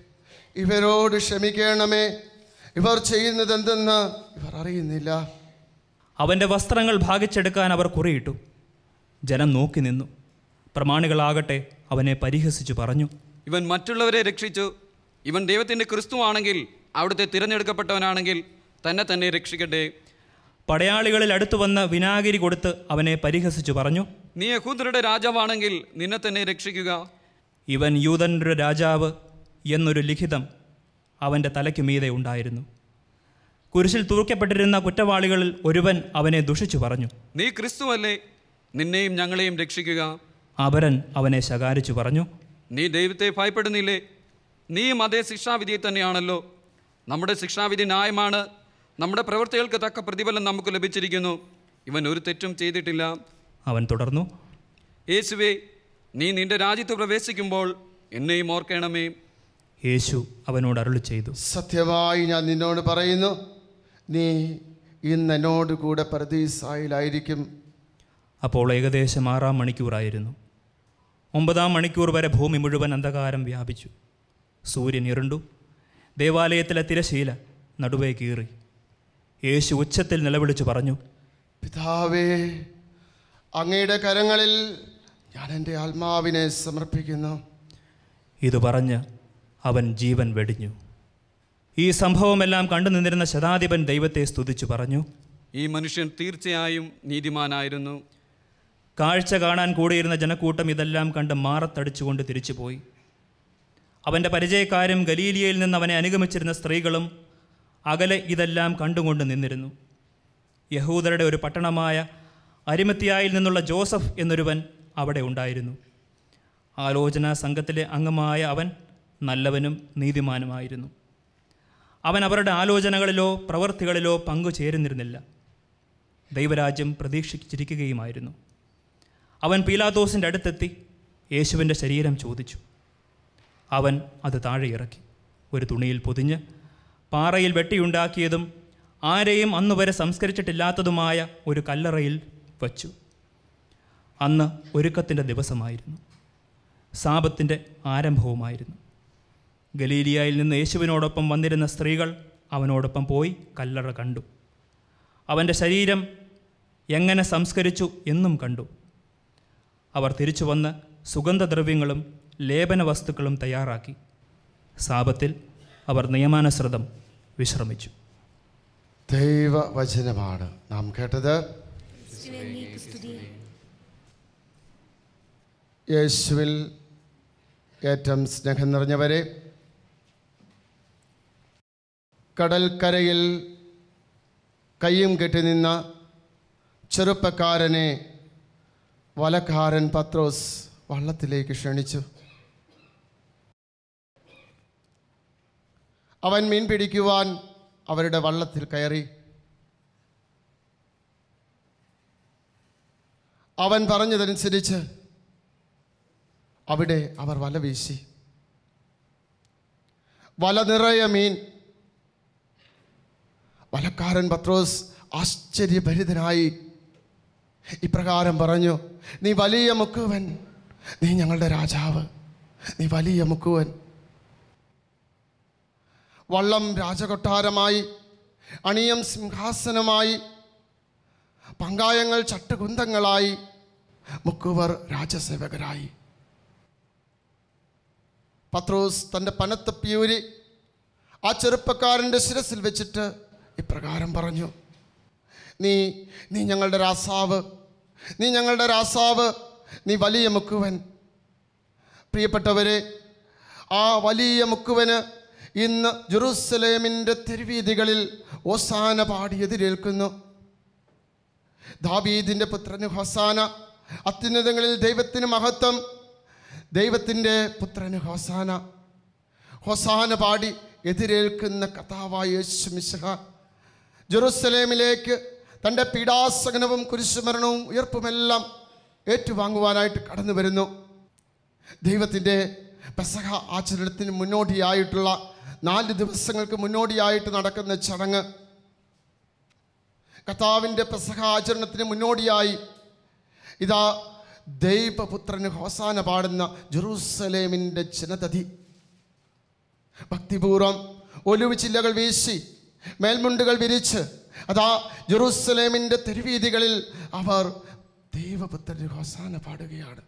ഇവരോട് ക്ഷമിക്കണമേ ഇവർ ചെയ്യുന്നത് എന്തെന്ന് ഇവർ അറിയുന്നില്ല അവൻ്റെ വസ്ത്രങ്ങൾ ഭാഗിച്ചെടുക്കാൻ അവർ കുറിയിട്ടു ജനം നോക്കി നിന്നു പ്രമാണികളാകട്ടെ അവനെ പരിഹസിച്ചു പറഞ്ഞു ഇവൻ മറ്റുള്ളവരെ രക്ഷിച്ചു ഇവൻ ദൈവത്തിൻ്റെ ക്രിസ്തുവാണെങ്കിൽ അവിടുത്തെ തിരഞ്ഞെടുക്കപ്പെട്ടവനാണെങ്കിൽ തന്നെ തന്നെ രക്ഷിക്കട്ടെ പടയാളികളിൽ അടുത്തു വന്ന് വിനാഗിരി കൊടുത്ത് അവനെ പരിഹസിച്ചു പറഞ്ഞു നീ യഹൂദരുടെ രാജാവാണെങ്കിൽ നിന്നെ തന്നെ രക്ഷിക്കുക ഇവൻ യൂതൻ്റെ രാജാവ് എന്നൊരു ലിഖിതം അവൻ്റെ തലയ്ക്ക് മീതെ ഉണ്ടായിരുന്നു കുരിശിൽ തൂക്കപ്പെട്ടിരുന്ന കുറ്റവാളികളിൽ ഒരുവൻ അവനെ ദുഷിച്ചു പറഞ്ഞു നീ ക്രിസ്തുവല്ലേ നിന്നെയും ഞങ്ങളെയും രക്ഷിക്കുക അപരൻ അവനെ ശകാരിച്ചു പറഞ്ഞു നീ ദൈവത്തെ ഭയപ്പെടുന്നില്ലേ നീയും അതേ ശിക്ഷാവിധിയെ തന്നെയാണല്ലോ നമ്മുടെ ശിക്ഷാവിധി ന്യായമാണ് നമ്മുടെ പ്രവൃത്തികൾക്ക് തക്ക പ്രതിഫലം നമുക്ക് ലഭിച്ചിരിക്കുന്നു ഇവൻ ഒരു തെറ്റും ചെയ്തിട്ടില്ല അവൻ തുടർന്നു യേശുവേ നീ നിന്റെ രാജ്യത്ത് പ്രവേശിക്കുമ്പോൾ എന്നെയും ഓർക്കണമേ യേശു അവനോട് അരുളി ചെയ്തു സത്യമായി ഞാൻ നിന്നോട് പറയുന്നു നീ ഇന്ന് എന്നോട് കൂടെ പരദീസായിലായിരിക്കും അപ്പോൾ ഏകദേശം ആറാം മണിക്കൂറായിരുന്നു ഒമ്പതാം മണിക്കൂർ വരെ ഭൂമി മുഴുവൻ അന്ധകാരം വ്യാപിച്ചു സൂര്യൻ ഇരുണ്ടു ദേവാലയത്തിലെ തിരശീല നടുവേ കീറി യേശു ഉച്ചത്തിൽ നിലവിളിച്ചു പറഞ്ഞു പിതാവേ അങ്ങയുടെ കരങ്ങളിൽ ഞാൻ എൻ്റെ ആത്മാവിനെ സമർപ്പിക്കുന്നു ഇത് പറഞ്ഞ് അവൻ ജീവൻ വെടിഞ്ഞു ഈ സംഭവമെല്ലാം കണ്ടു നിന്നിരുന്ന ശതാധിപൻ ദൈവത്തെ സ്തുതിച്ചു പറഞ്ഞു ഈ മനുഷ്യൻ തീർച്ചയായും നീതിമാനായിരുന്നു കാഴ്ച കാണാൻ കൂടിയിരുന്ന ജനക്കൂട്ടം ഇതെല്ലാം കണ്ട് മാറത്തടിച്ചുകൊണ്ട് തിരിച്ചുപോയി അവൻ്റെ പരിചയക്കാരും ഗലീലിയയിൽ നിന്ന് അവനെ അനുഗമിച്ചിരുന്ന സ്ത്രീകളും അകലെ ഇതെല്ലാം കണ്ടുകൊണ്ട് നിന്നിരുന്നു യഹൂദരുടെ ഒരു പട്ടണമായ അരിമത്തിയായിൽ നിന്നുള്ള ജോസഫ് എന്നൊരുവൻ അവിടെ ഉണ്ടായിരുന്നു ആലോചനാ സംഘത്തിലെ അംഗമായ അവൻ നല്ലവനും നീതിമാനുമായിരുന്നു അവൻ അവരുടെ ആലോചനകളിലോ പ്രവൃത്തികളിലോ പങ്കുചേരുന്നിരുന്നില്ല ദൈവരാജ്യം പ്രതീക്ഷിച്ചിരിക്കുകയുമായിരുന്നു അവൻ പീലാത്തോസിൻ്റെ അടുത്തെത്തി യേശുവിൻ്റെ ശരീരം ചോദിച്ചു അവൻ അത് താഴെ ഇറക്കി ഒരു തുണിയിൽ പൊതിഞ്ഞ് പാറയിൽ വെട്ടിയുണ്ടാക്കിയതും ആരെയും അന്നുവരെ സംസ്കരിച്ചിട്ടില്ലാത്തതുമായ ഒരു കല്ലറയിൽ വച്ചു അന്ന് ഒരുക്കത്തിൻ്റെ ദിവസമായിരുന്നു സാപത്തിൻ്റെ ആരംഭവുമായിരുന്നു ഗലീലിയയിൽ നിന്ന് യേശുവിനോടൊപ്പം വന്നിരുന്ന സ്ത്രീകൾ അവനോടൊപ്പം പോയി കല്ലറ കണ്ടു അവൻ്റെ ശരീരം എങ്ങനെ സംസ്കരിച്ചു എന്നും കണ്ടു അവർ തിരിച്ചു വന്ന് സുഗന്ധദ്രവ്യങ്ങളും ലേപന വസ്തുക്കളും തയ്യാറാക്കി സാപത്തിൽ അവർ നിയമാനുസൃതം വിശ്രമിച്ചു ദൈവവചനമാണ് നാം കേട്ടത് യേശുവിൽ ഏറ്റവും സ്നേഹം നിറഞ്ഞവരെ കടൽക്കരയിൽ കയ്യും കെട്ടി നിന്ന ചെറുപ്പക്കാരനെ വലക്കാരൻ പത്രോസ് വള്ളത്തിലേക്ക് ക്ഷണിച്ചു അവൻ മീൻ പിടിക്കുവാൻ അവരുടെ വള്ളത്തിൽ കയറി അവൻ പറഞ്ഞതനുസരിച്ച് അവിടെ അവർ വല വീശി വല നിറയെ മീൻ വലക്കാരൻ പത്രോസ് ആശ്ചര്യഭരിതനായി ഇപ്രകാരം പറഞ്ഞു നീ വലിയ മുക്കുവൻ നീ ഞങ്ങളുടെ രാജാവ് നീ വലിയ മുക്കുവൻ വള്ളം രാജകൊട്ടാരമായി അണിയം സിംഹാസനമായി പങ്കായങ്ങൾ ചട്ടുകുന്തങ്ങളായി മുക്കുവർ രാജസേവകരായി പത്രോസ് തൻ്റെ പനത്തപ്പിയൂരി ആ ചെറുപ്പക്കാരൻ്റെ ശിരസിൽ വെച്ചിട്ട് ഇപ്രകാരം പറഞ്ഞു നീ നീ ഞങ്ങളുടെ രാസാവ് നീ ഞങ്ങളുടെ രാസാവ് നീ വലിയ മുക്കുവൻ പ്രിയപ്പെട്ടവരെ ആ വലിയ മുക്കുവന് ഇന്ന് ജെറൂസലേമിൻ്റെ തെരുവീതികളിൽ ഓസാന പാടി എതിരേൽക്കുന്നു ദാവീദിൻ്റെ പുത്രന് ഹോസാന അത്യുന്നതങ്ങളിൽ ദൈവത്തിന് മഹത്വം ദൈവത്തിൻ്റെ പുത്രന് ഹോസാന ഹോസാന പാടി എതിരേൽക്കുന്ന കഥാവായ യേശു മിശിഹ ജെറൂസലേമിലേക്ക് തൻ്റെ പീഡാസകനവും കുരിശുമരണവും ഉയർപ്പുമെല്ലാം ഏറ്റുവാങ്ങുവാനായിട്ട് കടന്നു വരുന്നു ദൈവത്തിൻ്റെ പെസഹ ആചരണത്തിന് മുന്നോടിയായിട്ടുള്ള നാല് ദിവസങ്ങൾക്ക് മുന്നോടിയായിട്ട് നടക്കുന്ന ചടങ്ങ് കർത്താവിൻ്റെ പെസഹ ആചരണത്തിന് മുന്നോടിയായി ഇതാ ദൈവപുത്രന് ഹോസാന പാടുന്ന ജെറൂസലേമിൻ്റെ ജനതതി ഭക്തിപൂർവം ഒലിവ് ചില്ലകൾ വീശി മേൽമുണ്ടുകൾ വിരിച്ച് അതാ ജെറൂസലേമിൻ്റെ തെരുവീതികളിൽ അവർ ദൈവപുത്രന് ഹോസാന പാടുകയാണ്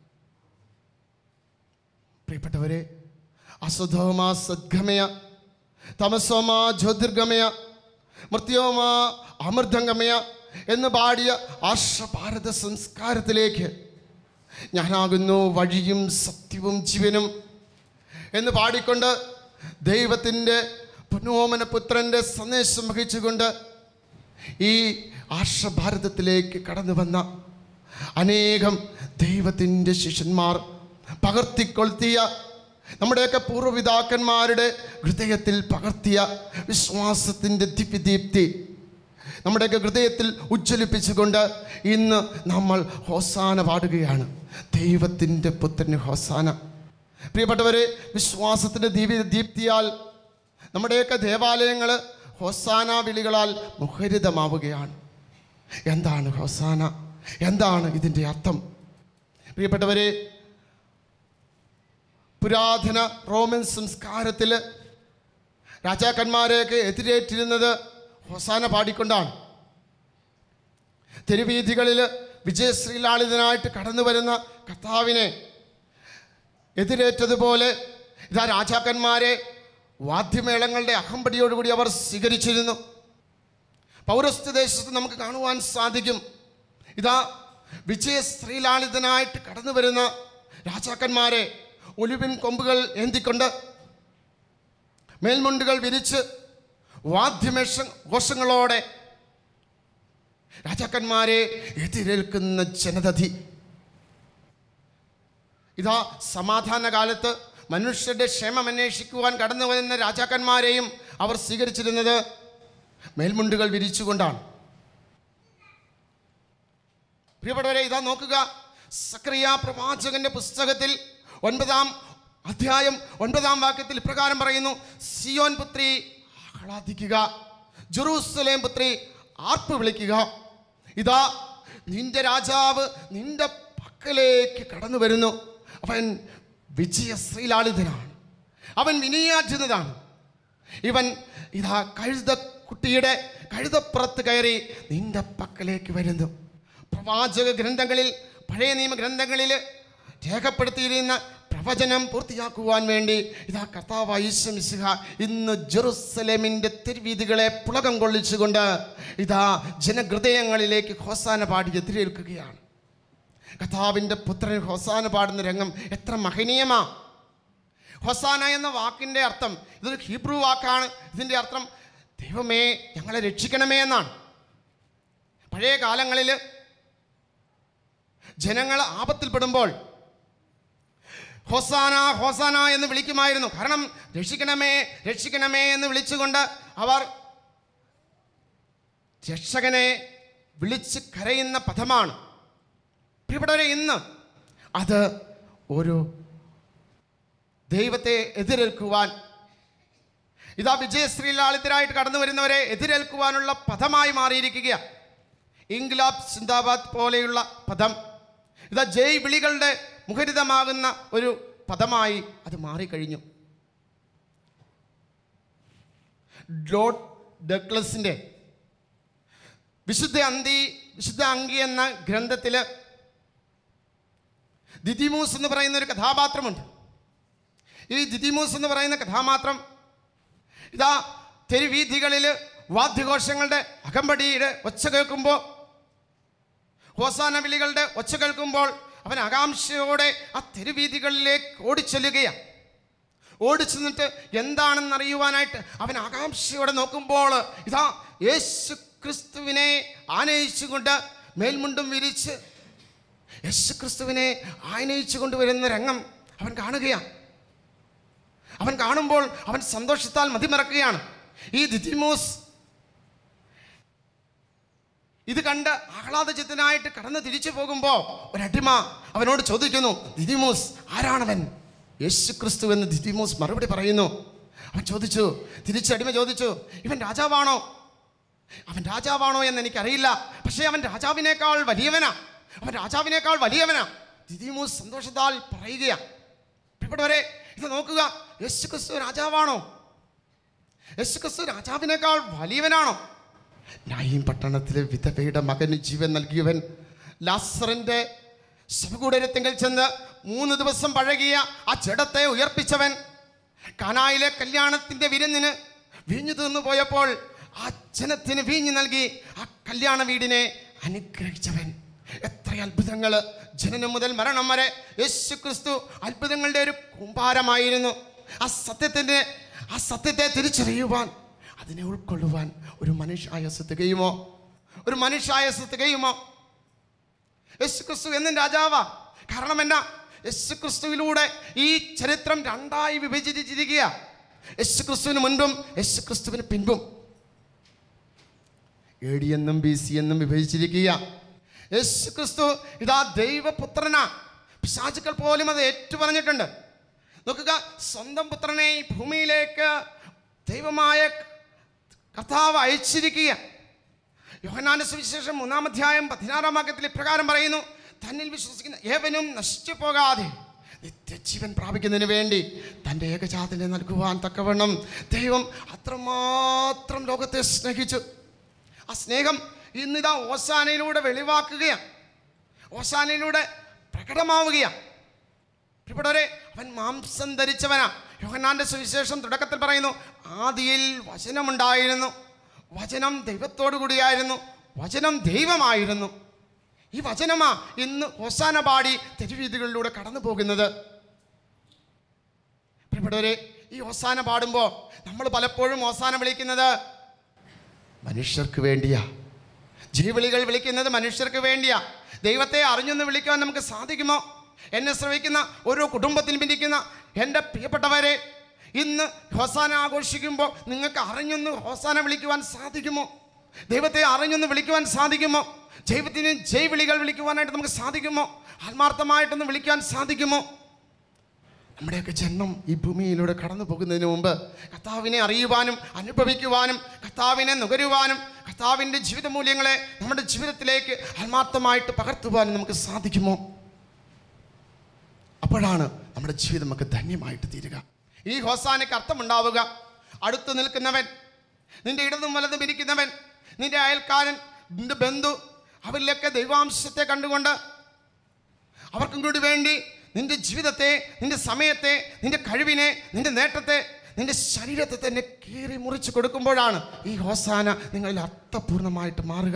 പ്രിയപ്പെട്ടവരെ അസുധോമാ സദ്ഗമയ തമസോമാ ജ്യോതിർഗമയ മൃത്യോമാ അമൃതംഗമയ എന്ന് പാടിയ ആർഷഭാരത സംസ്കാരത്തിലേക്ക് ഞാനാകുന്നു വഴിയും സത്യവും ജീവനും എന്ന് പാടിക്കൊണ്ട് ദൈവത്തിൻ്റെ പുനോമന പുത്രൻ്റെ സന്ദേശം വഹിച്ചുകൊണ്ട് ഈ ആർഷഭാരതത്തിലേക്ക് കടന്നു വന്ന അനേകം ദൈവത്തിൻ്റെ ശിഷ്യന്മാർ പകർത്തിക്കൊളുത്തിയ നമ്മുടെയൊക്കെ പൂർവ്വപിതാക്കന്മാരുടെ ഹൃദയത്തിൽ പകർത്തിയ വിശ്വാസത്തിൻ്റെ ദിവ്യദീപ്തി നമ്മുടെയൊക്കെ ഹൃദയത്തിൽ ഉജ്ജ്വലിപ്പിച്ചുകൊണ്ട് ഇന്ന് നമ്മൾ ഹോസാന പാടുകയാണ് ദൈവത്തിൻ്റെ പുത്രന് ഹോസാന പ്രിയപ്പെട്ടവരെ വിശ്വാസത്തിൻ്റെ ദിവ്യ ദീപ്തിയാൽ നമ്മുടെയൊക്കെ ദേവാലയങ്ങൾ ഹോസാന വിളികളാൽ മുഖരിതമാവുകയാണ് എന്താണ് ഹോസാന എന്താണ് ഇതിൻ്റെ അർത്ഥം പ്രിയപ്പെട്ടവരെ പുരാതന റോമൻ സംസ്കാരത്തിൽ രാജാക്കന്മാരെയൊക്കെ എതിരേറ്റിരുന്നത് ഹൊസാന പാടിക്കൊണ്ടാണ് തെരുവീഥികളിൽ വിജയശ്രീലാളിതനായിട്ട് കടന്നു വരുന്ന കർത്താവിനെ എതിരേറ്റതുപോലെ ഇതാ രാജാക്കന്മാരെ വാദ്യമേളങ്ങളുടെ അഹമ്പടിയോടുകൂടി അവർ സ്വീകരിച്ചിരുന്നു പൗരസ്ത്യ ദേശത്ത് നമുക്ക് കാണുവാൻ സാധിക്കും ഇതാ വിജയ ശ്രീലാളിതനായിട്ട് കടന്നു വരുന്ന രാജാക്കന്മാരെ ഒലിവിൻ കൊമ്പുകൾ ഏന്തിക്കൊണ്ട് മേൽമുണ്ടുകൾ വിരിച്ച് വാദ്യമേഷ ഘോഷങ്ങളോടെ രാജാക്കന്മാരെ എതിരേൽക്കുന്ന ജനതതി ഇതാ സമാധാന കാലത്ത് മനുഷ്യരുടെ ക്ഷേമം അന്വേഷിക്കുവാൻ കടന്നു വരുന്ന രാജാക്കന്മാരെയും അവർ സ്വീകരിച്ചിരുന്നത് മേൽമുണ്ടുകൾ വിരിച്ചുകൊണ്ടാണ് പ്രിയപ്പെട്ടവരെ ഇതാ നോക്കുക സക്രിയ പ്രവാചകന്റെ പുസ്തകത്തിൽ ഒൻപതാം അധ്യായം ഒൻപതാം വാക്യത്തിൽ ഇപ്രകാരം പറയുന്നു സിയോൻ പുത്രി ആഹ്ലാദിക്കുക ജെറൂസലേം പുത്രി ആർപ്പ് വിളിക്കുക ഇതാ നിന്റെ രാജാവ് നിന്റെ പക്കലേക്ക് കടന്നു വരുന്നു അവൻ വിജയശ്രീലാളിതനാണ് അവൻ വിനയാർജുന്നതാണ് ഇവൻ ഇതാ കഴുത കുട്ടിയുടെ കഴുതപ്പുറത്ത് കയറി നിന്റെ പക്കലേക്ക് വരുന്നു പ്രവാചക ഗ്രന്ഥങ്ങളിൽ പഴയ നിയമ ഗ്രന്ഥങ്ങളിൽ രേഖപ്പെടുത്തിയിരുന്ന പ്രവചനം പൂർത്തിയാക്കുവാൻ വേണ്ടി ഇതാ കർത്താവ് ഈശ്വമിശിഹ ഇന്ന് ജെറുസലേമിൻ്റെ തെരുവീതികളെ പുളകം കൊള്ളിച്ചുകൊണ്ട് ഇതാ ജനഹൃദയങ്ങളിലേക്ക് ഹോസാന പാടി എതിരേൽക്കുകയാണ് കഥാവിൻ്റെ പുത്രൻ ഹൊസാന പാടുന്ന രംഗം എത്ര മഹനീയമാ ഹൊസാന എന്ന വാക്കിൻ്റെ അർത്ഥം ഇതൊരു ഹീബ്രു വാക്കാണ് ഇതിൻ്റെ അർത്ഥം ദൈവമേ ഞങ്ങളെ രക്ഷിക്കണമേ എന്നാണ് പഴയ കാലങ്ങളിൽ ജനങ്ങൾ ആപത്തിൽപ്പെടുമ്പോൾ ഹൊസാന ഹൊസാന എന്ന് വിളിക്കുമായിരുന്നു കാരണം രക്ഷിക്കണമേ രക്ഷിക്കണമേ എന്ന് വിളിച്ചുകൊണ്ട് അവർ രക്ഷകനെ വിളിച്ച് കരയുന്ന പദമാണ് പ്രിയപ്പെട്ടവരെ ഇന്ന് അത് ഒരു ദൈവത്തെ എതിരേൽക്കുവാൻ ഇതാ വിജയശ്രീലാളിതരായിട്ട് കടന്നു വരുന്നവരെ എതിരേൽക്കുവാനുള്ള പദമായി മാറിയിരിക്കുക ഇംഗ്ലാബ് സിന്ദാബാദ് പോലെയുള്ള പദം ഇതാ ജയ് വിളികളുടെ മുഖരിതമാകുന്ന ഒരു പദമായി അത് മാറിക്കഴിഞ്ഞു ഡോട്ട് ഡക്ലസിൻ്റെ വിശുദ്ധ അന്തി വിശുദ്ധ അങ്കി എന്ന ഗ്രന്ഥത്തിൽ ദിദിമൂസ് എന്ന് പറയുന്ന ഒരു കഥാപാത്രമുണ്ട് ഈ ദിദിമൂസ് എന്ന് പറയുന്ന കഥാപാത്രം ഇതാ തെരുവീഥികളിൽ വാദ്യഘോഷങ്ങളുടെ അകമ്പടിയുടെ ഒച്ച കേൾക്കുമ്പോൾ ഹോസാന വിളികളുടെ ഒച്ച കേൾക്കുമ്പോൾ അവൻ ആകാംക്ഷയോടെ ആ തെരുവീതികളിലേക്ക് ഓടിച്ചെല്ലുകയാണ് ഓടിച്ചെന്നിട്ട് എന്താണെന്ന് അറിയുവാനായിട്ട് അവൻ ആകാംക്ഷയോടെ നോക്കുമ്പോൾ ഇതാ യേശു ക്രിസ്തുവിനെ ആനയിച്ചുകൊണ്ട് മേൽമുണ്ടും വിരിച്ച് യേശു ക്രിസ്തുവിനെ ആനയിച്ചു കൊണ്ടുവരുന്ന രംഗം അവൻ കാണുകയാണ് അവൻ കാണുമ്പോൾ അവൻ സന്തോഷത്താൽ മതിമറക്കുകയാണ് ഈ ദിദിമോസ് ഇത് കണ്ട് ആഹ്ലാദചിത്തനായിട്ട് കടന്ന് തിരിച്ചു പോകുമ്പോൾ ഒരടിമ അവനോട് ചോദിക്കുന്നു ദിദിമോസ് ആരാണവൻ യേശു ക്രിസ്തു എന്ന് ദിദിമോസ് മറുപടി പറയുന്നു അവൻ ചോദിച്ചു തിരിച്ചടിമ ചോദിച്ചു ഇവൻ രാജാവാണോ അവൻ രാജാവാണോ എന്ന് എനിക്കറിയില്ല പക്ഷേ അവൻ രാജാവിനേക്കാൾ വലിയവനാ അവൻ രാജാവിനേക്കാൾ വലിയവനാ ദിദിമോസ് സന്തോഷത്താൽ പറയുകയാ പ്രിയപ്പെട്ടവരെ ഇത് നോക്കുക യേശു ക്രിസ്തു രാജാവാണോ യേശു ക്രിസ്തു രാജാവിനേക്കാൾ വലിയവനാണോ നായിം പട്ടണത്തിലെ വിധവയുടെ മകന് ജീവൻ നൽകിയവൻ ലാസറിന്റെ ശവകൂടരത്തിങ്കൽ ചെന്ന് മൂന്ന് ദിവസം പഴകിയ ആ ജഡത്തെ ഉയർപ്പിച്ചവൻ കാനായിലെ കല്യാണത്തിന്റെ വിരുന്നിന് വീഞ്ഞു തീർന്നു പോയപ്പോൾ ആ ജനത്തിന് വീഞ്ഞു നൽകി ആ കല്യാണ വീടിനെ അനുഗ്രഹിച്ചവൻ എത്ര അത്ഭുതങ്ങൾ ജനനം മുതൽ മരണം വരെ യേശു ക്രിസ്തു അത്ഭുതങ്ങളുടെ ഒരു കൂമ്പാരമായിരുന്നു ആ സത്യത്തിൻ്റെ ആ സത്യത്തെ തിരിച്ചറിയുവാൻ അതിനെ ഉൾക്കൊള്ളുവാൻ ഒരു മനുഷ്യായസ് തികയുമോ ഒരു മനുഷ്യായസ് തികയുമോ യേശു ക്രിസ്തു എന്നും രാജാവാ കാരണം എന്നാ യേശു ക്രിസ്തുവിലൂടെ ഈ ചരിത്രം രണ്ടായി വിഭജിച്ചിരിക്കുക യേശു ക്രിസ്തുവിന് മുൻപും യേശു ക്രിസ്തുവിന് പിൻപും എ ഡി എന്നും ബി സി എന്നും വിഭജിച്ചിരിക്കുക യേശു ക്രിസ്തു ഇതാ ദൈവപുത്രനാ പിശാചുക്കൾ പോലും അത് ഏറ്റുപറഞ്ഞിട്ടുണ്ട് നോക്കുക സ്വന്തം പുത്രനെ ഈ ഭൂമിയിലേക്ക് ദൈവമായ കർത്താവ് അയച്ചിരിക്കുക യോഹനാന്റെ സുവിശേഷം മൂന്നാം അധ്യായം പതിനാറാം വാക്യത്തിൽ ഇപ്രകാരം പറയുന്നു തന്നിൽ വിശ്വസിക്കുന്ന ഏവനും നശിച്ചു പോകാതെ നിത്യജീവൻ പ്രാപിക്കുന്നതിന് വേണ്ടി തൻ്റെ ഏകജാതനെ നൽകുവാൻ തക്കവണ്ണം ദൈവം അത്രമാത്രം ലോകത്തെ സ്നേഹിച്ചു ആ സ്നേഹം ഇന്നിതാ ഓശാനയിലൂടെ വെളിവാക്കുകയാണ് ഓശാനയിലൂടെ പ്രകടമാവുകയാണ് പ്രിയപ്പെട്ടവരെ അവൻ മാംസം ധരിച്ചവനാ യോഹന്നാന്റെ സുവിശേഷം തുടക്കത്തിൽ പറയുന്നു ആദിയിൽ വചനമുണ്ടായിരുന്നു വചനം ദൈവത്തോടു കൂടിയായിരുന്നു വചനം ദൈവമായിരുന്നു ഈ വചനമാ ഇന്ന് ഓസാന പാടി തെരുവീതികളിലൂടെ കടന്നു പോകുന്നത് പ്രിയപ്പെട്ടവരെ ഈ ഓസാന പാടുമ്പോൾ നമ്മൾ പലപ്പോഴും ഓസാന വിളിക്കുന്നത് മനുഷ്യർക്ക് വേണ്ടിയാ ജീവളികൾ വിളിക്കുന്നത് മനുഷ്യർക്ക് വേണ്ടിയാ ദൈവത്തെ അറിഞ്ഞൊന്ന് വിളിക്കാൻ നമുക്ക് സാധിക്കുമോ എന്നെ ശ്രമിക്കുന്ന ഓരോ കുടുംബത്തിലും പിന്നിക്കുന്ന എൻ്റെ പ്രിയപ്പെട്ടവരെ ഇന്ന് ഹോസാന ആഘോഷിക്കുമ്പോൾ നിങ്ങൾക്ക് അറിഞ്ഞൊന്ന് ഹോസാന വിളിക്കുവാൻ സാധിക്കുമോ ദൈവത്തെ അറിഞ്ഞൊന്ന് വിളിക്കുവാൻ സാധിക്കുമോ ദൈവത്തിന് ജയ് വിളികൾ വിളിക്കുവാനായിട്ട് നമുക്ക് സാധിക്കുമോ ആത്മാർത്ഥമായിട്ടൊന്ന് വിളിക്കാൻ സാധിക്കുമോ നമ്മുടെയൊക്കെ ജന്മം ഈ ഭൂമിയിലൂടെ കടന്നു പോകുന്നതിന് മുമ്പ് കർത്താവിനെ അറിയുവാനും അനുഭവിക്കുവാനും കർത്താവിനെ നുകരുവാനും കർത്താവിൻ്റെ ജീവിത മൂല്യങ്ങളെ നമ്മുടെ ജീവിതത്തിലേക്ക് ആത്മാർത്ഥമായിട്ട് പകർത്തുവാനും നമുക്ക് സാധിക്കുമോ അപ്പോഴാണ് നമ്മുടെ ജീവിതം നമുക്ക് ധന്യമായിട്ട് തീരുക ഈ ഹോസാനയ്ക്ക് അർത്ഥമുണ്ടാവുക അടുത്ത് നിൽക്കുന്നവൻ നിന്റെ ഇടതും വലതും ഇരിക്കുന്നവൻ നിന്റെ അയൽക്കാരൻ നിന്റെ ബന്ധു അവരിലൊക്കെ ദൈവാംശത്തെ കണ്ടുകൊണ്ട് അവർക്കും കൂടി വേണ്ടി നിന്റെ ജീവിതത്തെ നിന്റെ സമയത്തെ നിന്റെ കഴിവിനെ നിന്റെ നേട്ടത്തെ നിന്റെ ശരീരത്തെ തന്നെ കീറി മുറിച്ച് കൊടുക്കുമ്പോഴാണ് ഈ ഹോസാന നിങ്ങളിൽ അർത്ഥപൂർണമായിട്ട് മാറുക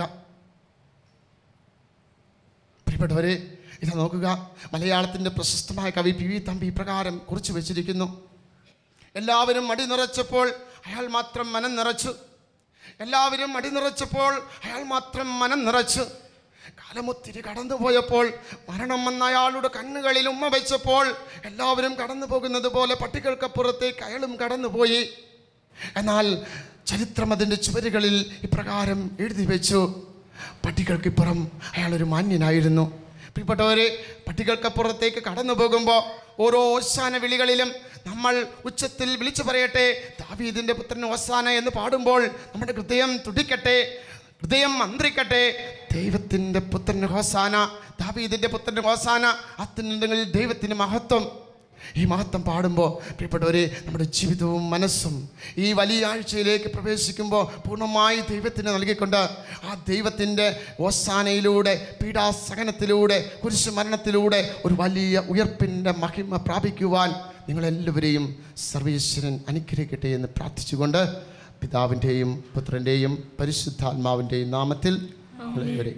പ്രിയപ്പെട്ടവരെ ഇത് നോക്കുക മലയാളത്തിൻ്റെ പ്രശസ്തമായ കവി പി വി തമ്പി ഇപ്രകാരം കുറിച്ച് വെച്ചിരിക്കുന്നു എല്ലാവരും മടി നിറച്ചപ്പോൾ അയാൾ മാത്രം മനം നിറച്ചു എല്ലാവരും മടി നിറച്ചപ്പോൾ അയാൾ മാത്രം മനം നിറച്ചു കാലമൊത്തിരി കടന്നുപോയപ്പോൾ മരണം വന്ന അയാളുടെ കണ്ണുകളിൽ ഉമ്മ വെച്ചപ്പോൾ എല്ലാവരും കടന്നു പോകുന്നത് പോലെ പട്ടികൾക്കപ്പുറത്തേക്ക് അയാളും കടന്നുപോയി എന്നാൽ ചരിത്രം അതിൻ്റെ ചുവരുകളിൽ ഇപ്രകാരം എഴുതി വെച്ചു പട്ടികൾക്കിപ്പുറം അയാളൊരു മാന്യനായിരുന്നു പ്രിയപ്പെട്ടവരെ പട്ടികൾക്കപ്പുറത്തേക്ക് കടന്നു പോകുമ്പോൾ ഓരോ ഓശാന വിളികളിലും നമ്മൾ ഉച്ചത്തിൽ വിളിച്ചു പറയട്ടെ ദാവീദിൻ്റെ പുത്രൻ ഓശാന എന്ന് പാടുമ്പോൾ നമ്മുടെ ഹൃദയം തുടിക്കട്ടെ ഹൃദയം മന്ത്രിക്കട്ടെ ദൈവത്തിൻ്റെ പുത്രൻ ഹോസാന ദാവീദിൻ്റെ പുത്രൻ ഹോസാന അത്യുന്നതങ്ങളിൽ ദൈവത്തിന് മഹത്വം ഈ മഹത്വം പാടുമ്പോൾ പ്രിയപ്പെട്ടവരെ നമ്മുടെ ജീവിതവും മനസ്സും ഈ വലിയ ആഴ്ചയിലേക്ക് പ്രവേശിക്കുമ്പോൾ പൂർണ്ണമായി ദൈവത്തിന് നൽകിക്കൊണ്ട് ആ ദൈവത്തിൻ്റെ ഓസാനയിലൂടെ പീഡാസഹനത്തിലൂടെ കുരിശു മരണത്തിലൂടെ ഒരു വലിയ ഉയർപ്പിൻ്റെ മഹിമ പ്രാപിക്കുവാൻ നിങ്ങളെല്ലാവരെയും സർവേശ്വരൻ അനുഗ്രഹിക്കട്ടെ എന്ന് പ്രാർത്ഥിച്ചുകൊണ്ട് പിതാവിൻ്റെയും പുത്രൻ്റെയും പരിശുദ്ധാത്മാവിൻ്റെയും നാമത്തിൽ നിങ്ങളെ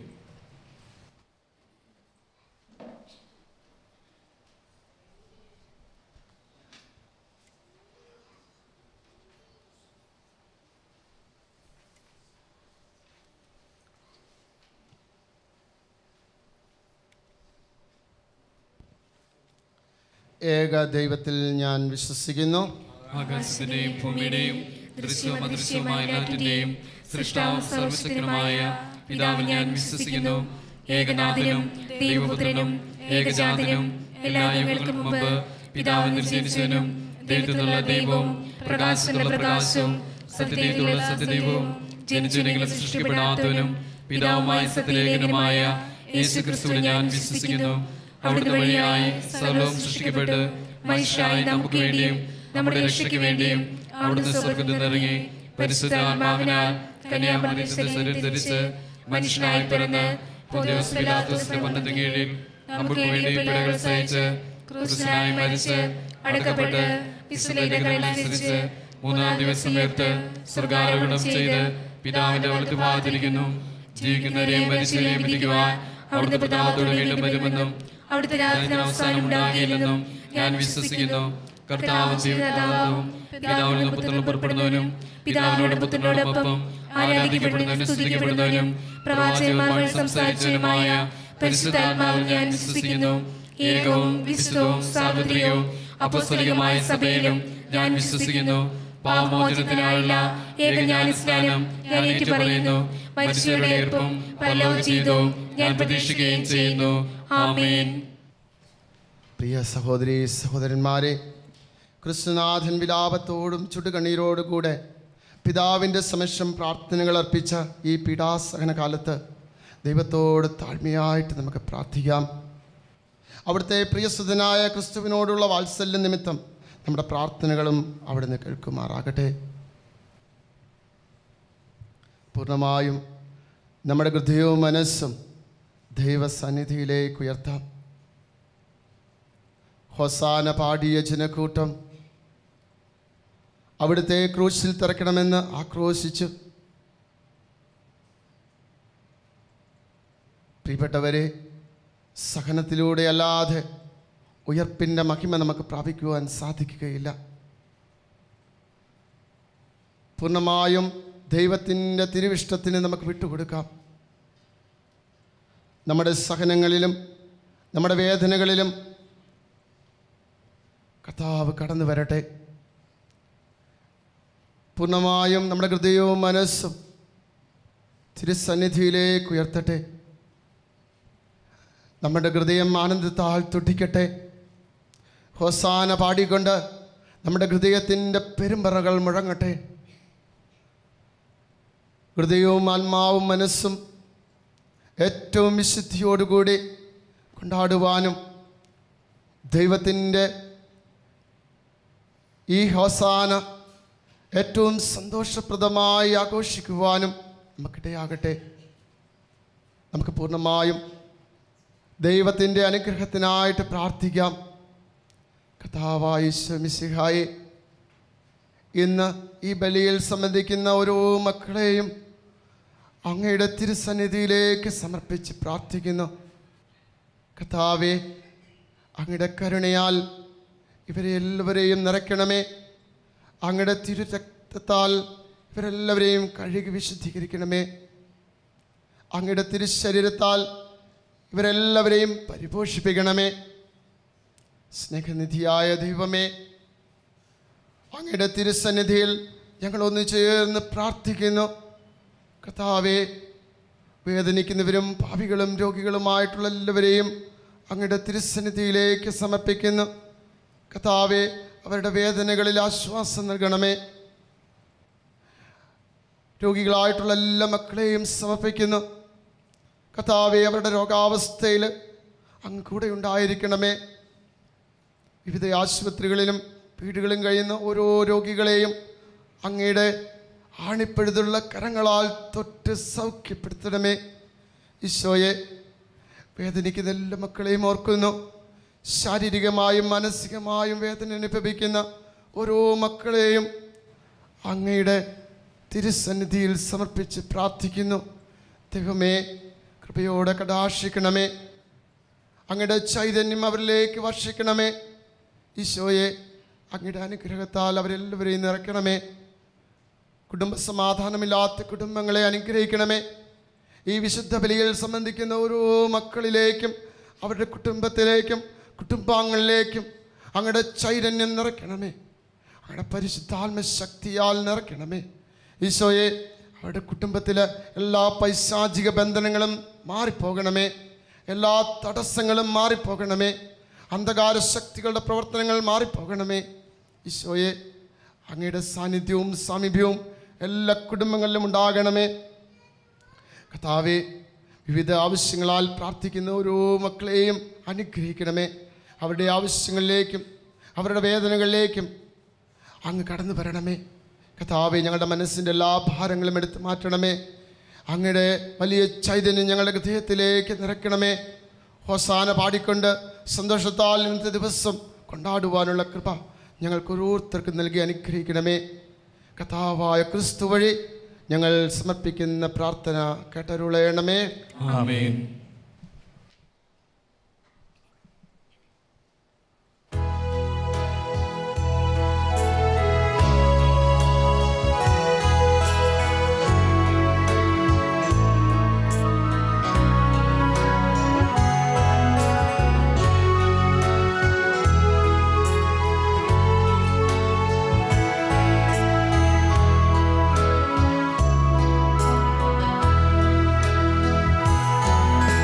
ഏക ദൈവത്തിൽ ഞാൻ വിശ്വസിക്കുന്നു ആകാശത്തിന്റെയും ഭൂമിയുടെയും ദൃശ്യവും അദൃശ്യവുമായ എല്ലാറ്റിന്റെയും സൃഷ്ടാവും സർവശക്തനുമായ പിതാവിൽ ഞാൻ വിശ്വസിക്കുന്നു ഏകനാഥനും ദൈവപുത്രനും ഏകജാതനും എല്ലാ യുഗങ്ങൾക്കും മുമ്പ് പിതാവിൽ ജനിച്ചവനും ദൈവത്തിനുള്ള ദൈവവും പ്രകാശത്തിനുള്ള പ്രകാശവും സത്യദൈവത്തിലുള്ള സത്യദൈവവും ജനിച്ചവനെങ്കിലും സൃഷ്ടിക്കപ്പെടാത്തവനും പിതാവുമായ സത്യലേഖനുമായ യേശു ക്രിസ്തുവിൽ ഞാൻ വിശ്വസിക്കുന്നു അവിടുത്തെ വഴിയായി സർവവും സൃഷ്ടിക്കപ്പെട്ട് മനുഷ്യരായി നമുക്ക് വേണ്ടിയും നമ്മുടെ രക്ഷയ്ക്ക് വേണ്ടിയും അവിടുന്ന് സ്വർഗത്തിൽ നിന്നിറങ്ങി പരിശുദ്ധാത്മാവിനാൽ കന്യാമറിയത്തിന്റെ ശരീരം ധരിച്ച് മനുഷ്യനായി പിറന്ന് പൊന്തിയോസ് പിലാത്തോസിന്റെ പണ്ടത്തിന് കീഴിൽ നമുക്ക് വേണ്ടി പിഴകൾ സഹിച്ച് ക്രൂശനായി മരിച്ച് അടക്കപ്പെട്ട് വിശുദ്ധനുസരിച്ച് മൂന്നാം ദിവസം ഉയർത്ത് സ്വർഗാരോഹണം ചെയ്ത് പിതാവിന്റെ വലത്ത് ഭാഗത്തിരിക്കുന്നു ജീവിക്കുന്നവരെയും മരിച്ചവരെയും വിധിക്കുവാൻ അവിടുത്തെ പിതാവത്തോട് വീണ്ടും വരുമെന്നും അവിടുത്തെ രാജ്യത്തിന് അവസാനം ഉണ്ടാകില്ലെന്നും ഞാൻ വിശ്വസിക്കുന്നു കർത്താവ് ജീവിതാവും പിതാവിൽ നിന്ന് പുത്രനും പുറപ്പെടുന്നവനും പിതാവിനോട് പുത്രനോടൊപ്പം ആരാധിക്കപ്പെടുന്നവനും സ്തുതിക്കപ്പെടുന്നവനും പ്രവാചകന്മാർ സംസാരിച്ചവനുമായ പരിശുദ്ധാത്മാവിൽ ഞാൻ വിശ്വസിക്കുന്നു ഏകവും വിശുദ്ധവും സാർവത്രികവും അപ്പസ്തലികമായ സഭയിലും ഞാൻ വിശ്വസിക്കുന്നു പാവമോചനത്തിനായുള്ള ഏകജ്ഞാന സ്നാനം ഞാൻ ഏറ്റുപറയുന്നു മനുഷ്യരുടെ ഏർപ്പും പരലോക ജീവിതവും ഞാൻ പ്രതീക്ഷിക്കുകയും ചെയ്യുന്നു ആമേൻ പ്രിയ സഹോദരി സഹോദരന്മാരെ ക്രിസ്തുനാഥൻ വിലാപത്തോടും ചുടുകണ്ണീരോടും കൂടെ പിതാവിൻ്റെ സമക്ഷം പ്രാർത്ഥനകൾ അർപ്പിച്ച ഈ പീഡാസഹന കാലത്ത് ദൈവത്തോട് താഴ്മയായിട്ട് നമുക്ക് പ്രാർത്ഥിക്കാം അവിടുത്തെ പ്രിയസുതനായ ക്രിസ്തുവിനോടുള്ള വാത്സല്യ നിമിത്തം നമ്മുടെ പ്രാർത്ഥനകളും അവിടുന്ന് കേൾക്കുമാറാകട്ടെ പൂർണ്ണമായും നമ്മുടെ ഹൃദയവും മനസ്സും ദൈവസന്നിധിയിലേക്ക് ഉയർത്താം ഹൊസാന പാടിയ ജനക്കൂട്ടം അവിടുത്തെ ക്രൂശിൽ തിറക്കണമെന്ന് ആക്രോശിച്ചു പ്രിയപ്പെട്ടവരെ സഹനത്തിലൂടെ അല്ലാതെ ഉയർപ്പിൻ്റെ മഹിമ നമുക്ക് പ്രാപിക്കുവാൻ സാധിക്കുകയില്ല പൂർണ്ണമായും ദൈവത്തിൻ്റെ തിരുവിഷ്ടത്തിന് നമുക്ക് വിട്ടുകൊടുക്കാം നമ്മുടെ സഹനങ്ങളിലും നമ്മുടെ വേദനകളിലും കർത്താവ് കടന്നു വരട്ടെ പൂർണ്ണമായും നമ്മുടെ ഹൃദയവും മനസ്സും തിരുസന്നിധിയിലേക്ക് ഉയർത്തട്ടെ നമ്മുടെ ഹൃദയം ആനന്ദത്താൽ തുടിക്കട്ടെ ഹോസാന പാടിക്കൊണ്ട് നമ്മുടെ ഹൃദയത്തിൻ്റെ പെരുമ്പറകൾ മുഴങ്ങട്ടെ ഹൃദയവും ആത്മാവും മനസ്സും ഏറ്റവും വിശുദ്ധിയോടുകൂടി കൊണ്ടാടുവാനും ദൈവത്തിൻ്റെ ഈ ഹോസാന ഏറ്റവും സന്തോഷപ്രദമായി ആഘോഷിക്കുവാനും നമുക്കിടയാകട്ടെ നമുക്ക് പൂർണ്ണമായും ദൈവത്തിൻ്റെ അനുഗ്രഹത്തിനായിട്ട് പ്രാർത്ഥിക്കാം കഥാവായി മിസിഹായി ഇന്ന് ഈ ബലിയിൽ സംബന്ധിക്കുന്ന ഓരോ മക്കളെയും അങ്ങയുടെ തിരുസന്നിധിയിലേക്ക് സമർപ്പിച്ച് പ്രാർത്ഥിക്കുന്നു കഥാവെ അങ്ങയുടെ കരുണയാൽ ഇവരെ എല്ലാവരെയും നിറയ്ക്കണമേ അങ്ങയുടെ തിരുരക്തത്താൽ ഇവരെല്ലാവരെയും കഴുകി വിശുദ്ധീകരിക്കണമേ അങ്ങയുടെ തിരുശരീരത്താൽ ഇവരെല്ലാവരെയും പരിപോഷിപ്പിക്കണമേ സ്നേഹനിധിയായ ദൈവമേ അങ്ങയുടെ തിരുസന്നിധിയിൽ ഞങ്ങൾ ഒന്ന് ചേർന്ന് പ്രാർത്ഥിക്കുന്നു കഥാവെ വേദനിക്കുന്നവരും പാപികളും രോഗികളുമായിട്ടുള്ള എല്ലാവരെയും അങ്ങയുടെ തിരുസന്നിധിയിലേക്ക് സമർപ്പിക്കുന്നു കഥാവെ അവരുടെ വേദനകളിൽ ആശ്വാസം നൽകണമേ രോഗികളായിട്ടുള്ള എല്ലാ മക്കളെയും സമർപ്പിക്കുന്നു കഥാവെ അവരുടെ രോഗാവസ്ഥയിൽ അങ്ങ് കൂടെ ഉണ്ടായിരിക്കണമേ വിവിധ ആശുപത്രികളിലും വീടുകളിലും കഴിയുന്ന ഓരോ രോഗികളെയും അങ്ങയുടെ ആണിപ്പഴുതുള്ള കരങ്ങളാൽ തൊട്ട് സൗഖ്യപ്പെടുത്തണമേ ഈശോയെ വേദനിക്കുന്ന എല്ലാ മക്കളെയും ഓർക്കുന്നു ശാരീരികമായും മാനസികമായും വേദന അനുഭവിക്കുന്ന ഓരോ മക്കളെയും അങ്ങയുടെ തിരുസന്നിധിയിൽ സമർപ്പിച്ച് പ്രാർത്ഥിക്കുന്നു ദൈവമേ കൃപയോടെ കടാക്ഷിക്കണമേ അങ്ങയുടെ ചൈതന്യം അവരിലേക്ക് വർഷിക്കണമേ ഈശോയെ അങ്ങയുടെ അനുഗ്രഹത്താൽ അവരെല്ലാവരെയും നിറയ്ക്കണമേ കുടുംബ സമാധാനമില്ലാത്ത കുടുംബങ്ങളെ അനുഗ്രഹിക്കണമേ ഈ വിശുദ്ധ ബലിയിൽ സംബന്ധിക്കുന്ന ഓരോ മക്കളിലേക്കും അവരുടെ കുടുംബത്തിലേക്കും കുടുംബാംഗങ്ങളിലേക്കും അങ്ങയുടെ ചൈതന്യം നിറയ്ക്കണമേ അങ്ങയുടെ പരിശുദ്ധാത്മ ശക്തിയാൽ നിറയ്ക്കണമേ ഈശോയെ അവരുടെ കുടുംബത്തിലെ എല്ലാ പൈശാചിക ബന്ധനങ്ങളും മാറിപ്പോകണമേ എല്ലാ തടസ്സങ്ങളും മാറിപ്പോകണമേ അന്ധകാര ശക്തികളുടെ പ്രവർത്തനങ്ങൾ മാറിപ്പോകണമേ ഈശോയെ അങ്ങയുടെ സാന്നിധ്യവും സാമീപ്യവും എല്ലാ കുടുംബങ്ങളിലും ഉണ്ടാകണമേ കഥാവെ വിവിധ ആവശ്യങ്ങളാൽ പ്രാർത്ഥിക്കുന്ന ഓരോ മക്കളെയും അനുഗ്രഹിക്കണമേ അവരുടെ ആവശ്യങ്ങളിലേക്കും അവരുടെ വേദനകളിലേക്കും അങ്ങ് കടന്നു വരണമേ കഥാവെ ഞങ്ങളുടെ മനസ്സിൻ്റെ എല്ലാ ഭാരങ്ങളും എടുത്ത് മാറ്റണമേ അങ്ങയുടെ വലിയ ചൈതന്യം ഞങ്ങളുടെ ഹൃദയത്തിലേക്ക് നിറയ്ക്കണമേ ഹോസാന പാടിക്കൊണ്ട് സന്തോഷത്താൽ ഇന്നത്തെ ദിവസം കൊണ്ടാടുവാനുള്ള കൃപ ഞങ്ങൾക്ക് ഓരോരുത്തർക്കും നൽകി അനുഗ്രഹിക്കണമേ കഥാവായ ക്രിസ്തു വഴി ഞങ്ങൾ സമർപ്പിക്കുന്ന പ്രാർത്ഥന കേട്ടരുളയണമേ ആമേൻ ും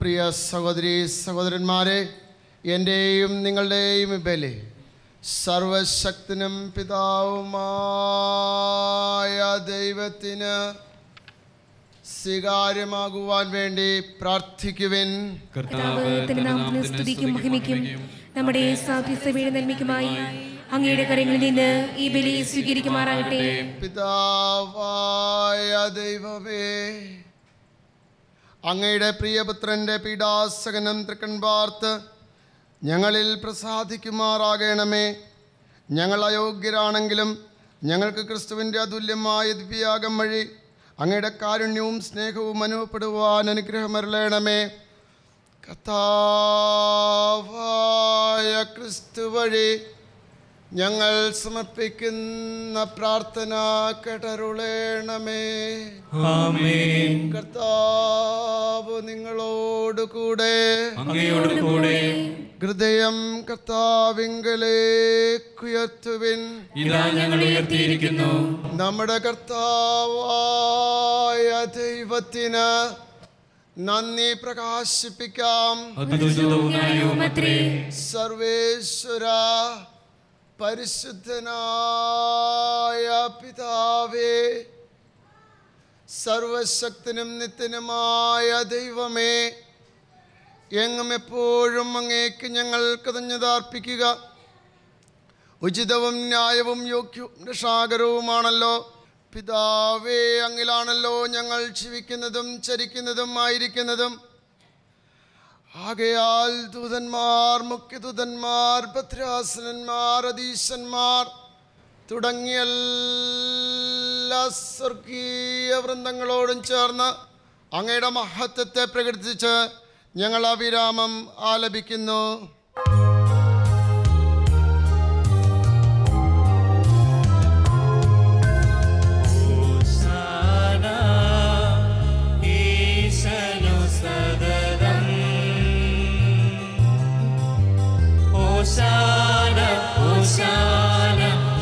പ്രിയ സഹോദരി സഹോദരന്മാരെ എൻ്റെയും നിങ്ങളുടെയും ബലി സർവശക്തനും പിതാവുമായ ദൈവത്തിന് സ്വീകാര്യമാകുവാൻ വേണ്ടി പ്രാർത്ഥിക്കുവിൻ കർത്താവ് തന്റെ നാമത്തിന് സ്തുതിക്കും മഹിമയ്ക്കും നമ്മുടെ സാധ്യസഭയുടെ നന്മയ്ക്കുമായി അങ്ങയുടെ കരങ്ങളിൽ നിന്ന് ഈ ബലി സ്വീകരിക്കുമാറാകട്ടെ പിതാവായ ദൈവമേ അങ്ങയുടെ പ്രിയപുത്രൻ്റെ പീഡാസകനം തൃക്കൺ പാർത്ത് ഞങ്ങളിൽ പ്രസാദിക്കുമാറാകണമേ ഞങ്ങൾ അയോഗ്യരാണെങ്കിലും ഞങ്ങൾക്ക് ക്രിസ്തുവിൻ്റെ അതുല്യമായ ദിവ്യാഗം വഴി അങ്ങയുടെ കാരുണ്യവും സ്നേഹവും അനുഭവപ്പെടുവാൻ അനുഗ്രഹമരളയണമേ കഥാവായ ക്രിസ്തു വഴി ഞങ്ങൾ സമർപ്പിക്കുന്ന പ്രാർത്ഥന കേട്ടരുളേണമേ ആമേൻ കർത്താവ് നിങ്ങളോട് കൂടെ അങ്ങയോട് കൂടെ ഹൃദയം കർത്താവിങ്കലേക്കുയർത്തുവിൻ ഇതാ ഞങ്ങൾ ഉയർത്തിയിരിക്കുന്നു നമ്മുടെ കർത്താവായ ദൈവത്തിന് നന്ദി പ്രകാശിപ്പിക്കാം അതുചിതവും ന്യായവുമത്രേ സർവേശ്വര പരിശുദ്ധനായ പിതാവേ സർവശക്തനും നിത്യനുമായ ദൈവമേ എങ്ങും എപ്പോഴും അങ്ങേക്ക് ഞങ്ങൾ കതഞ്ഞതാർപ്പിക്കുക ഉചിതവും ന്യായവും യോഗ്യവും രക്ഷാകരവുമാണല്ലോ പിതാവേ അങ്ങിലാണല്ലോ ഞങ്ങൾ ജീവിക്കുന്നതും ചരിക്കുന്നതും ആയിരിക്കുന്നതും ആകയാൽ ദൂതന്മാർ മുഖ്യദൂതന്മാർ ഭദ്രാസനന്മാർ അധീശന്മാർ തുടങ്ങിയ എല്ലാ സ്വർഗീയ വൃന്ദങ്ങളോടും ചേർന്ന് അങ്ങയുടെ മഹത്വത്തെ പ്രകടിപ്പിച്ച് ഞങ്ങൾ അവിരാമം ആലപിക്കുന്നു ഹോസാന ഈശനു സദതം ഹോസാന ഹോസാന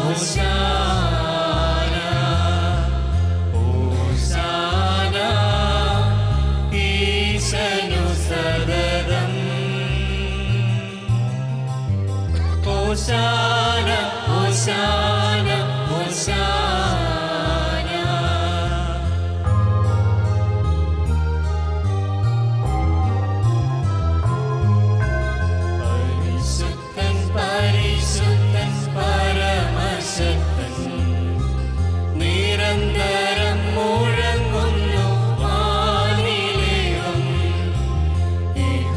ഹോസാന ഹോസാന ഈശനു സദതം ഹോസാന ഹോസാന ഹോസാന പരിശുദ്ധൻ പരിശുദ്ധൻ പരമശക്തൻ നിരന്തരം മുഴങ്ങുന്നു വാനിലേവം ഇഹ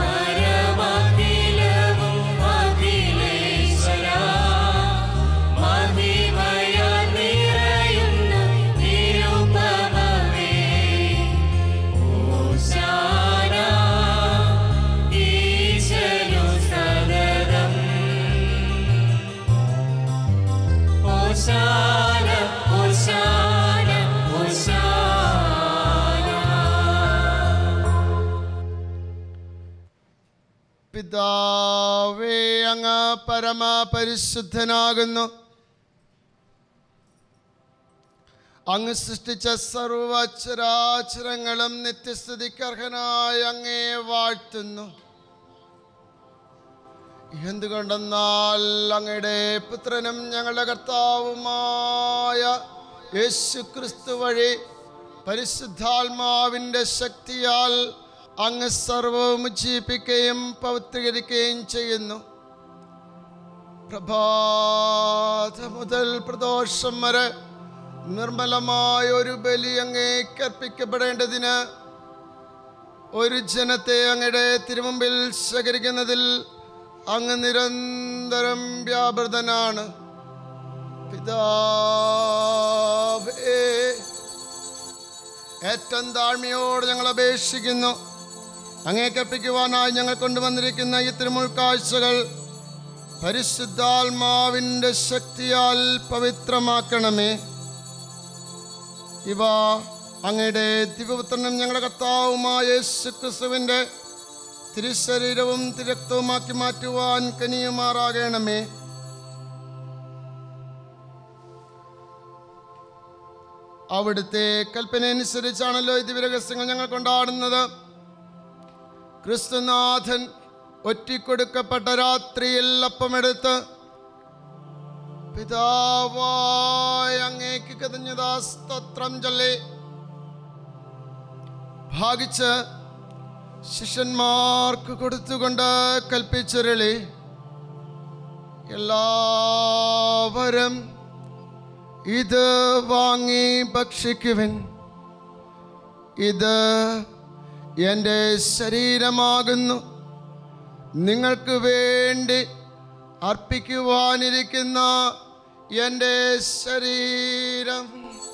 പരമഖിലവും അഖിലേശ്വരാ മഹിമയാൽ നിറയുന്ന നിരുപമമേ ഓശാന ഈശനു സദതം ഓശാന ഓശാന ഓശാന പിതാവേ അങ്ങ് പരമപരിശുദ്ധനാകുന്നു അങ്ങ് സൃഷ്ടിച്ച സർവചരാചരങ്ങളും നിത്യസ്ഥിതിക്കർഹനായ അങ്ങേ വാഴ്ത്തുന്നു എന്തുകൊണ്ടെന്നാൽ അങ്ങയുടെ പുത്രനും ഞങ്ങളുടെ കർത്താവുമായ യേശു ക്രിസ്തു വഴി പരിശുദ്ധാത്മാവിൻ്റെ ശക്തിയാൽ അങ്ങ് സർവവും ഉജ്ജീവിപ്പിക്കുകയും പവിത്രീകരിക്കുകയും ചെയ്യുന്നു പ്രഭാതം മുതൽ പ്രദോഷം വരെ നിർമ്മലമായ ഒരു ബലി അങ്ങേക്ക് അർപ്പിക്കപ്പെടേണ്ടതിന് ഒരു ജനത്തെ അങ്ങയുടെ തിരുമുമ്പിൽ ശേഖരിക്കുന്നതിൽ അങ്ങ് നിരന്തരം വ്യാപൃതനാണ് പിതാവേ ഏറ്റവും താഴ്മയോട് ഞങ്ങൾ അപേക്ഷിക്കുന്നു അങ്ങേക്കർപ്പിക്കുവാനായി ഞങ്ങൾ കൊണ്ടുവന്നിരിക്കുന്ന ഈ തിരുമുൾക്കാഴ്ചകൾ പരിശുദ്ധാത്മാവിൻ്റെ ശക്തിയാൽ പവിത്രമാക്കണമേ ഇവ അങ്ങയുടെ ദിവപുത്രനും ഞങ്ങളുടെ കർത്താവുമായ യേശു ക്രിസ്തുവിൻ്റെ തിരുശരീരവും തിരക്തവുമാക്കി മാറ്റുവാൻ കനിയുമാറാകണമേ അവിടുത്തെ കൽപ്പന അനുസരിച്ചാണല്ലോ ഈ ദിവരഹസ്യങ്ങൾ ഞങ്ങൾ കൊണ്ടാടുന്നത് ക്രിസ്തുനാഥൻ ഒറ്റിക്കൊടുക്കപ്പെട്ട രാത്രിയിൽ അപ്പമെടുത്ത് പിതാവായ അങ്ങേക്ക് കതിഞ്ഞതാ സ്തോത്രം ചൊല്ലി ഭാഗിച്ച് ശിഷ്യന്മാർക്ക് കൊടുത്തുകൊണ്ട് കൽപ്പിച്ചുരളി എല്ലാവരും ഇത് വാങ്ങി ഭക്ഷിക്കുവിൻ ഇത് എൻ്റെ ശരീരമാകുന്നു നിങ്ങൾക്ക് വേണ്ടി അർപ്പിക്കുവാനിരിക്കുന്ന എൻ്റെ ശരീരം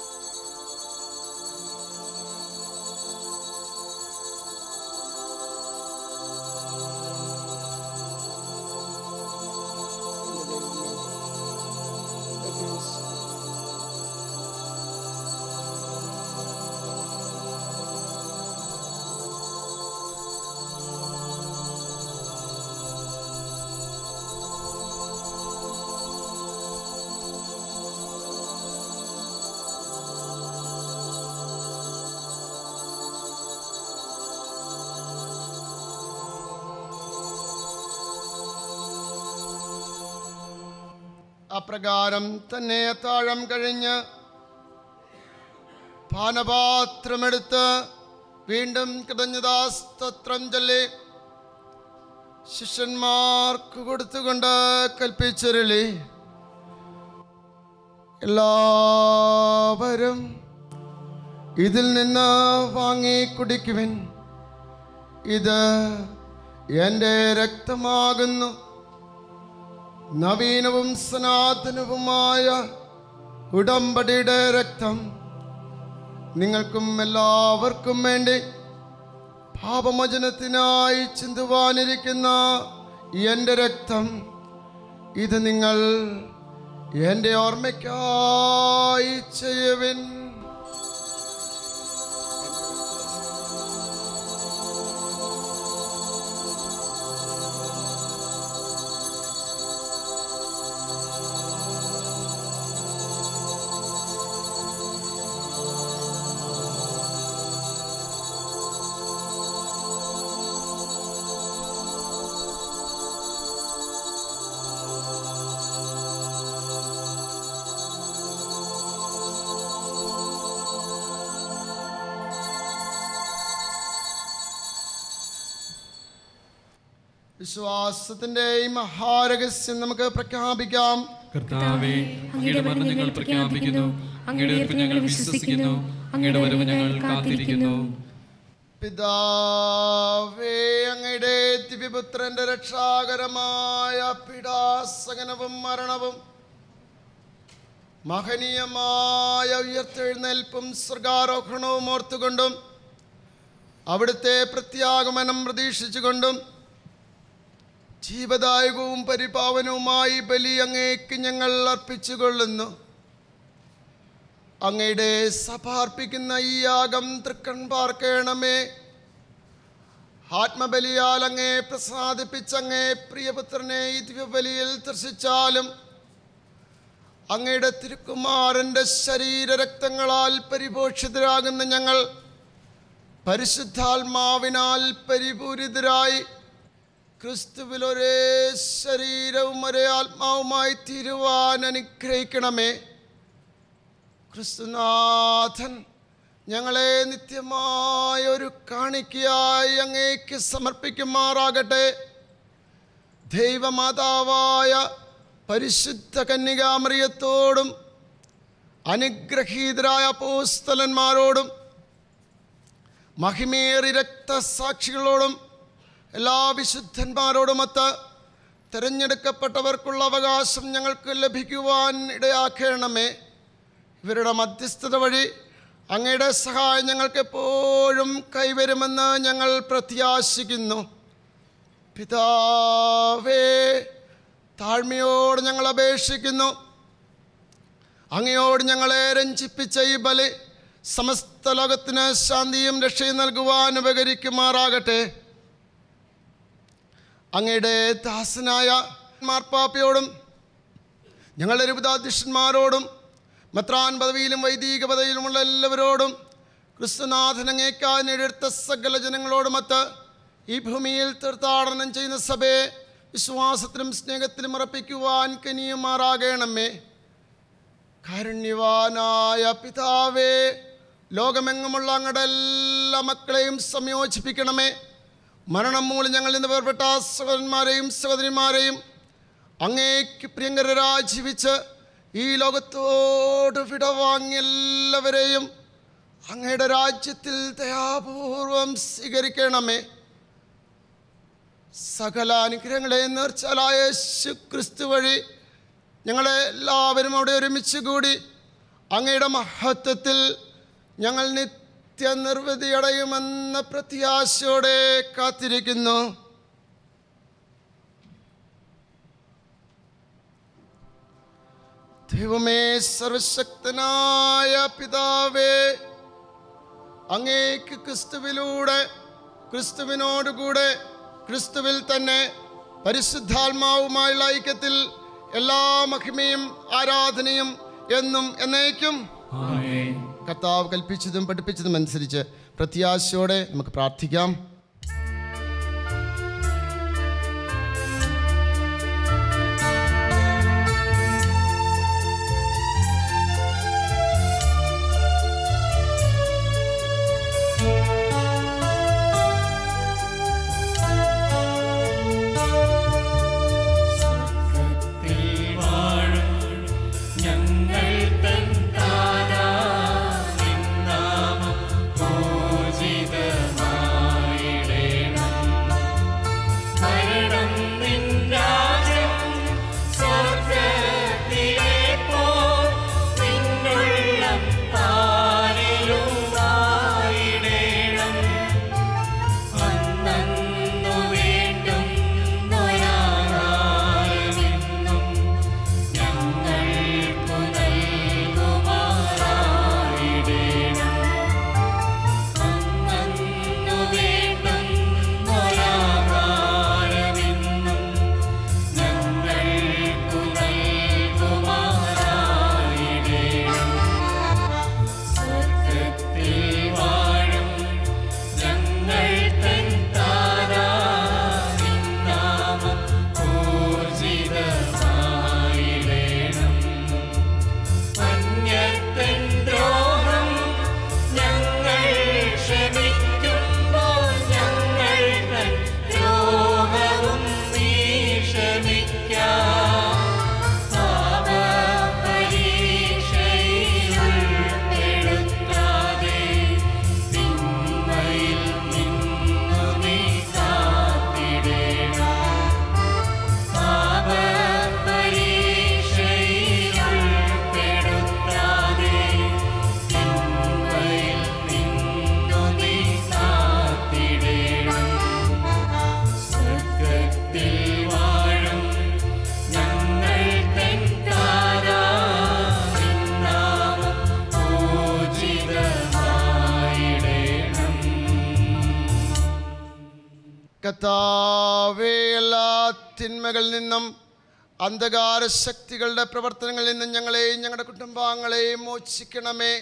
അപ്രകാരം തന്നെ താഴം കഴിഞ്ഞ് പാനപാത്രമെടുത്ത് വീണ്ടും കൃതജ്ഞതാസ്തത്രം ചൊല്ലി ശിഷ്യന്മാർക്ക് കൊടുത്തുകൊണ്ട് കൽപ്പിച്ചുരുളി എല്ലാവരും ഇതിൽ നിന്ന് വാങ്ങി കുടിക്കുവിൻ ഇത് എൻ്റെ രക്തമാകുന്നു നവീനവും സനാതനവുമായ ഉടമ്പടിയുടെ രക്തം നിങ്ങൾക്കും എല്ലാവർക്കും വേണ്ടി പാപമോചനത്തിനായി ചിന്തുവാനിരിക്കുന്ന എൻ്റെ രക്തം ഇത് നിങ്ങൾ എൻ്റെ ഓർമ്മയ്ക്കായി ചെയ്യുവിൻ വിശ്വാസത്തിന്റെ ഈ മഹാരഹസ്യം നമുക്ക് പ്രഖ്യാപിക്കാം കർത്താവേ അങ്ങയുടെ മരണം ഞങ്ങൾ പ്രഖ്യാപിക്കുന്നു അങ്ങയുടെ ഉയർപ്പ് ഞങ്ങൾ വിശ്വസിക്കുന്നു അങ്ങയുടെ വരവ് ഞങ്ങൾ കാത്തിരിക്കുന്നു പിതാവേ അങ്ങയുടെ ദിവ്യപുത്രന്റെ രക്ഷാകരമായ പീഡാസകനവും മരണവും മഹനീയമായ ഉയർത്തെഴുന്നേൽപ്പും സ്വർഗാരോഹണവും ഓർത്തുകൊണ്ടും അവിടുത്തെ പ്രത്യാഗമനം പ്രതീക്ഷിച്ചുകൊണ്ടും ജീവദായകവും പരിപാവനവുമായി ബലി അങ്ങേക്ക് ഞങ്ങൾ അർപ്പിച്ചുകൊള്ളുന്നു അങ്ങയുടെ സഭ അർപ്പിക്കുന്ന ഈ യാഗം തൃക്കൺ പാർക്കണമേ ആത്മബലിയാൽ അങ്ങേ പ്രസാദിപ്പിച്ച അങ്ങേ പ്രിയപുത്രനെ ഈ ദിവ്യബലിയിൽ ദർശിച്ചാലും അങ്ങയുടെ തിരുക്കുമാരൻ്റെ ശരീരരക്തങ്ങളാൽ പരിപോഷിതരാകുന്ന ഞങ്ങൾ പരിശുദ്ധാത്മാവിനാൽ പരിപൂരിതരായി ക്രിസ്തുവിൽ ഒരേ ശരീരവും ഒരേ ആത്മാവുമായി തീരുവാൻ അനുഗ്രഹിക്കണമേ ക്രിസ്തുനാഥൻ ഞങ്ങളെ നിത്യമായ ഒരു കാണിക്കയായി അങ്ങേക്ക് സമർപ്പിക്കുമാറാകട്ടെ ദൈവമാതാവായ പരിശുദ്ധ കന്യകാമറിയത്തോടും അനുഗ്രഹീതരായ പോസ്തലന്മാരോടും മഹിമേറി രക്തസാക്ഷികളോടും എല്ലാ വിശുദ്ധന്മാരോടുമൊത്ത് തിരഞ്ഞെടുക്കപ്പെട്ടവർക്കുള്ള അവകാശം ഞങ്ങൾക്ക് ലഭിക്കുവാൻ ഇടയാക്കണമേ ഇവരുടെ മധ്യസ്ഥത വഴി അങ്ങയുടെ സഹായം ഞങ്ങൾക്ക് എപ്പോഴും കൈവരുമെന്ന് ഞങ്ങൾ പ്രത്യാശിക്കുന്നു പിതാവേ താഴ്മയോട് ഞങ്ങൾ അപേക്ഷിക്കുന്നു അങ്ങയോട് ഞങ്ങളെ രഞ്ജിപ്പിച്ച ഈ ബലി സമസ്ത ലോകത്തിന് ശാന്തിയും രക്ഷയും നൽകുവാൻ ഉപകരിക്കുമാറാകട്ടെ അങ്ങയുടെ ദാസനായ മാർപ്പാപ്പയോടും ഞങ്ങളുടെ രൂപതാധ്യക്ഷന്മാരോടും മത്രാൻ പദവിയിലും വൈദിക പദവിയിലുമുള്ള എല്ലാവരോടും ക്രിസ്തുനാഥൻ അങ്ങേക്കാനെടുത്ത സകല ജനങ്ങളോടുമൊത്ത് ഈ ഭൂമിയിൽ തീർത്ഥാടനം ചെയ്യുന്ന സഭയെ വിശ്വാസത്തിലും സ്നേഹത്തിലും ഉറപ്പിക്കുവാൻ കനിയുമാറാകണമേ കാരുണ്യവാനായ പിതാവേ ലോകമെങ്ങുമുള്ള അങ്ങയുടെ എല്ലാ മക്കളെയും സംയോജിപ്പിക്കണമേ മരണം മൂലം ഞങ്ങളിൽ നിന്ന് വേർപെട്ട സഹോദരന്മാരെയും സഹോദരിമാരെയും അങ്ങേക്ക് പ്രിയങ്കരരായി ജീവിച്ച് ഈ ലോകത്തോട് വിടവാങ്ങിയ എല്ലാവരെയും അങ്ങയുടെ രാജ്യത്തിൽ ദയാപൂർവം സ്വീകരിക്കണമേ സകല അനുഗ്രഹങ്ങളെ നേർച്ചാലായ യേശു ക്രിസ്തു വഴി ഞങ്ങളെ എല്ലാവരും അവിടെ ഒരുമിച്ച് കൂടി അങ്ങയുടെ മഹത്വത്തിൽ ഞങ്ങൾ നിത്യനിർവൃതിയടയുമെന്ന പ്രത്യാശയോടെ കാത്തിരിക്കുന്നു ദൈവമേ സർവശക്തനായ പിതാവേ അങ്ങേക്ക് ക്രിസ്തുവിലൂടെ ക്രിസ്തുവിനോടുകൂടെ ക്രിസ്തുവിൽ തന്നെ പരിശുദ്ധാത്മാവുമായുള്ള ഐക്യത്തിൽ എല്ലാ മഹിമയും ആരാധനയും എന്നും എന്നേക്കും കർത്താവ് കൽപ്പിച്ചതും പഠിപ്പിച്ചതും അനുസരിച്ച് പ്രത്യാശയോടെ നമുക്ക് പ്രാർത്ഥിക്കാം കർത്താവേ എല്ലാ തിന്മകളിൽ നിന്നും അന്ധകാര ശക്തികളുടെ പ്രവർത്തനങ്ങളിൽ നിന്നും ഞങ്ങളെയും ഞങ്ങളുടെ കുടുംബാംഗങ്ങളെയും മോചിക്കണമേ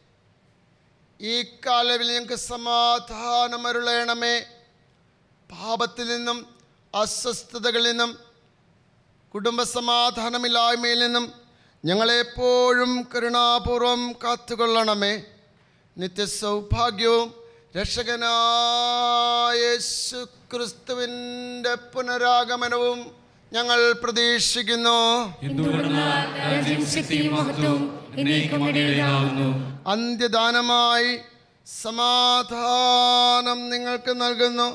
ഈ കാലവിൽ ഞങ്ങൾക്ക് സമാധാനം അരുളയണമേ പാപത്തിൽ നിന്നും അസ്വസ്ഥതകളിൽ നിന്നും കുടുംബ സമാധാനമില്ലായ്മയിൽ നിന്നും ഞങ്ങളെപ്പോഴും കരുണാപൂർവം കാത്തുകൊള്ളണമേ നിത്യസൗഭാഗ്യവും രക്ഷകനായ യേശു ക്രിസ്തുവിൻ്റെ പുനരാഗമനവും ഞങ്ങൾ പ്രതീക്ഷിക്കുന്നു എന്തുകൊണ്ടെന്നാൽ രാജ്യം ശക്തിയും മഹത്വവും എന്നേക്കും അങ്ങയുടേതാകുന്നു അന്ത്യദാനമായി സമാധാനം നിങ്ങൾക്ക് നൽകുന്നു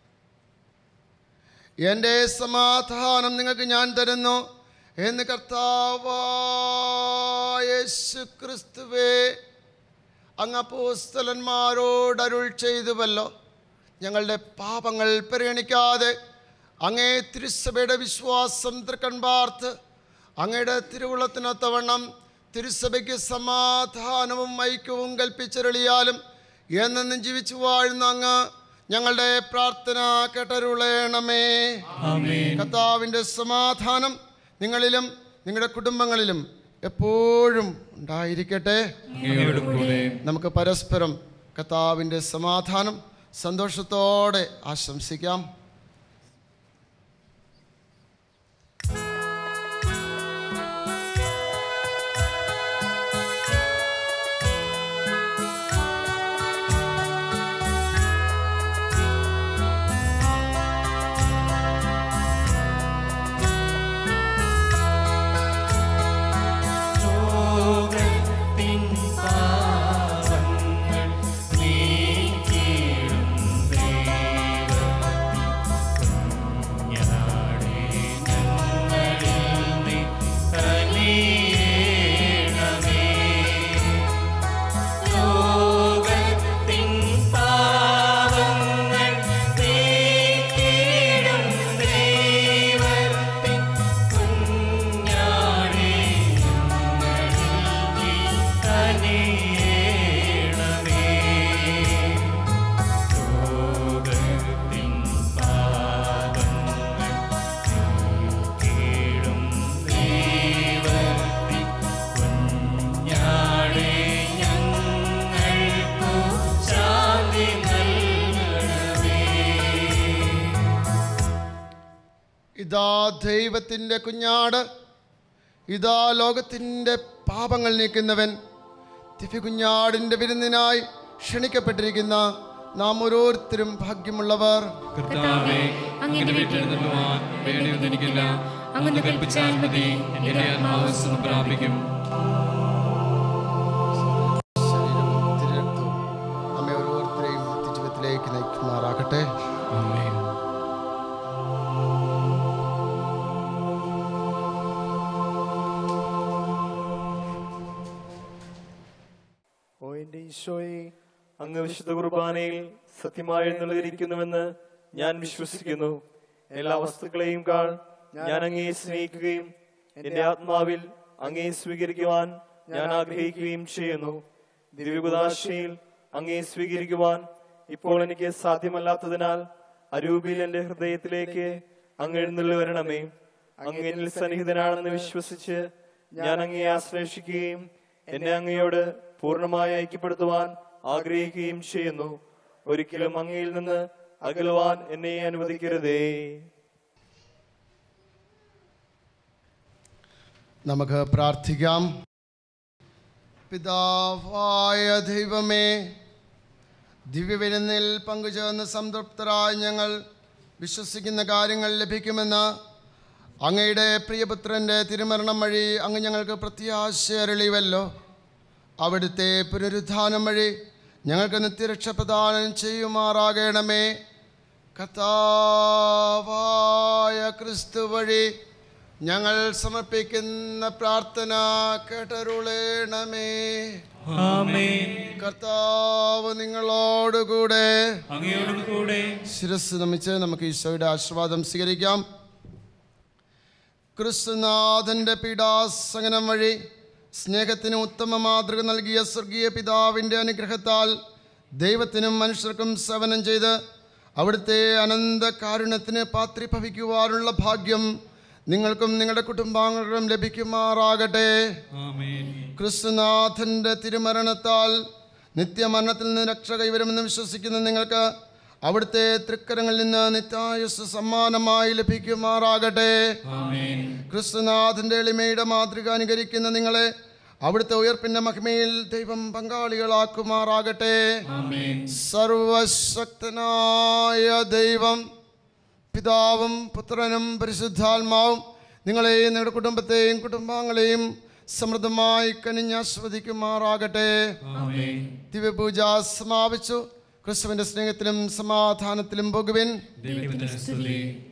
എൻ്റെ സമാധാനം നിങ്ങൾക്ക് ഞാൻ തരുന്നു എന്ന് കർത്താവായ യേശു ക്രിസ്തുവേ അങ്ങ് അപ്പോസ്തലന്മാരോട് അരുൾ ചെയ്തുവല്ലോ ഞങ്ങളുടെ പാപങ്ങൾ പരിഗണിക്കാതെ അങ്ങേ തിരുസഭയുടെ വിശ്വാസം തൃക്കൺപാർത്ത് അങ്ങയുടെ തിരുവുളത്തിനൊത്തവണ്ണം തിരുസഭയ്ക്ക് സമാധാനവും ഐക്യവും കൽപ്പിച്ചരുളിയാലും എന്നെന്നും ജീവിച്ചു വാഴുന്ന അങ്ങ് ഞങ്ങളുടെ പ്രാർത്ഥന കേട്ടരുളയണമേ കർത്താവിൻ്റെ സമാധാനം നിങ്ങളിലും നിങ്ങളുടെ കുടുംബങ്ങളിലും എപ്പോഴും ഉണ്ടായിരിക്കട്ടെ അങ്ങയോടും കൂടെ നമുക്ക് പരസ്പരം കർത്താവിൻ്റെ സമാധാനം സന്തോഷത്തോടെ ആശംസിക്കാം ലോകത്തിൻ പാവങ്ങൾ നീക്കിയിടും ദൈവത്തിൻ ഞങ്ങളിൽ നീ കനിയണമേ. ലോകത്തിൻ പാവങ്ങൾ നീക്കിയിടും ദൈവത്തിൻ കുഞ്ഞാടേ കനിയണമേ ലോകത്തിൻ പാപങ്ങൾ നീക്കിയിടും ദൈവത്തിൻ കുഞ്ഞാടേ ഞങ്ങൾക്കു ശാന്തി നൽകണമേ ഇതാ ദൈവത്തിൻ്റെ കുഞ്ഞാട് ഇതാ ലോകത്തിൻ്റെ പാപങ്ങൾ നീക്കുന്നവൻ ദിവ്യകുഞ്ഞാടിൻ്റെ വിരുന്നിനായി ക്ഷണിക്കപ്പെട്ടിരിക്കുന്ന നാം ഓരോരുത്തരും ഭാഗ്യമുള്ളവർ കർത്താവേ അങ്ങയുടെ വീട്ടിൽ നിന്നുവാൻ വേണ്ടിയൊന്നും എനിക്കില്ല അങ്ങ് കൽപ്പിച്ചാൽ മതി എന്റെ ആത്മാവ് സുഖം പ്രാപിക്കും ശരീരവും തിരുരക്തവും നമ്മെ ഓരോരുത്തരെയും നിത്യജീവിതത്തിലേക്ക് നയിക്കുമാറാകട്ടെ ആമേൻ ഓ എന്റെ ഈശോയെ അങ്ങ് വിശുദ്ധ കുർബാനയിൽ സത്യമായി എഴുന്നള്ളിരിക്കുന്നുവെന്ന് ഞാൻ വിശ്വസിക്കുന്നു എല്ലാ വസ്തുക്കളെയും കാൾ ഞാൻ അങ്ങേ സ്നേഹിക്കുകയും എന്റെ ആത്മാവിൽ അങ്ങേ സ്വീകരിക്കുവാൻ ഞാൻ ആഗ്രഹിക്കുകയും ചെയ്യുന്നു ദിവ്യകുദാശയിൽ അങ്ങേ സ്വീകരിക്കുവാൻ ഇപ്പോൾ എനിക്ക് സാധ്യമല്ലാത്തതിനാൽ അരൂപിയിൽ എന്റെ ഹൃദയത്തിലേക്ക് അങ്ങ് എഴുന്നള്ളി വരണമേ അങ്ങ് എന്നിൽ സന്നിഹിതനാണെന്ന് വിശ്വസിച്ച് ഞാൻ അങ്ങയെ ആശ്ലേഷിക്കുകയും എന്നെ അങ്ങയോട് പൂർണ്ണമായി ഐക്യപ്പെടുത്തുവാൻ ആഗ്രഹിക്കുകയും ചെയ്യുന്നു ഒരിക്കലും അങ്ങയിൽ നിന്ന് അകലുവാൻ എന്നെ അനുവദിക്കരുതേ നമുക്ക് പ്രാർത്ഥിക്കാം പിതാവായ ദൈവമേ ദിവ്യവിരുന്നിൽ പങ്കുചേർന്ന് സംതൃപ്തരായ ഞങ്ങൾ വിശ്വസിക്കുന്ന കാര്യങ്ങൾ ലഭിക്കുമെന്ന് അങ്ങയുടെ പ്രിയപുത്രൻ്റെ തിരുമരണം വഴി അങ്ങ് ഞങ്ങൾക്ക് പ്രത്യാശ അരുളിവല്ലോ അവിടുത്തെ പുനരുദ്ധാനം വഴി ഞങ്ങൾക്ക് നിത്യരക്ഷ പ്രദാനം ചെയ്യുമാറാകണമേ കർത്താവായ ക്രിസ്തു വഴി ഞങ്ങൾ സമർപ്പിക്കുന്ന പ്രാർത്ഥന കേട്ടരുളേണമേ കർത്താവ് നിങ്ങളോടുകൂടെ അങ്ങയോടും കൂടെ ശിരസ് നമിച്ച് നമുക്ക് ഈശോയുടെ ആശീർവാദം സ്വീകരിക്കാം ക്രിസ്തുനാഥന്റെ പീഡാസഹനം വഴി സ്നേഹത്തിന് ഉത്തമ മാതൃക നൽകിയ സ്വർഗീയ പിതാവിൻ്റെ അനുഗ്രഹത്താൽ ദൈവത്തിനും മനുഷ്യർക്കും സേവനം ചെയ്ത് അവിടുത്തെ അനന്ത കാരുണ്യത്തിന് പാത്രീഭവിക്കുവാനുള്ള ഭാഗ്യം നിങ്ങൾക്കും നിങ്ങളുടെ കുടുംബാംഗങ്ങൾക്കും ലഭിക്കുമാറാകട്ടെ ആമേൻ ക്രിസ്തുനാഥന്റെ തിരുമരണത്താൽ നിത്യമരണത്തിൽ നിന്ന് രക്ഷ കൈവരുമെന്ന് വിശ്വസിക്കുന്ന നിങ്ങൾക്ക് അവിടുത്തെ തൃക്കരങ്ങളിൽ നിന്ന് നിത്യായുസ് സമ്മാനമായി ലഭിക്കുമാറാകട്ടെ ആമേൻ ക്രിസ്തുനാഥന്റെ എളിമയുടെ മാതൃക അനുകരിക്കുന്ന നിങ്ങളെ അവിടുത്തെ ഉയർപ്പിന്റെ മഹിമയിൽ ദൈവം പങ്കാളികളാക്കുമാറാകട്ടെ ആമേൻ സർവശക്തനായ ദൈവം പിതാവും പുത്രനും പരിശുദ്ധാത്മാവും നിങ്ങളെയും നിങ്ങളുടെ കുടുംബത്തെയും കുടുംബാംഗങ്ങളെയും സമൃദ്ധമായി കനിഞ്ഞാസ്വദിക്കുമാറാകട്ടെ ആമേൻ ദിവ്യപൂജ സമാപിച്ചു ക്രിസ്തുവിന്റെ സ്നേഹത്തിലും സമാധാനത്തിലും പോകുവിൻ ദൈവത്തിന്റെ സ്തുതി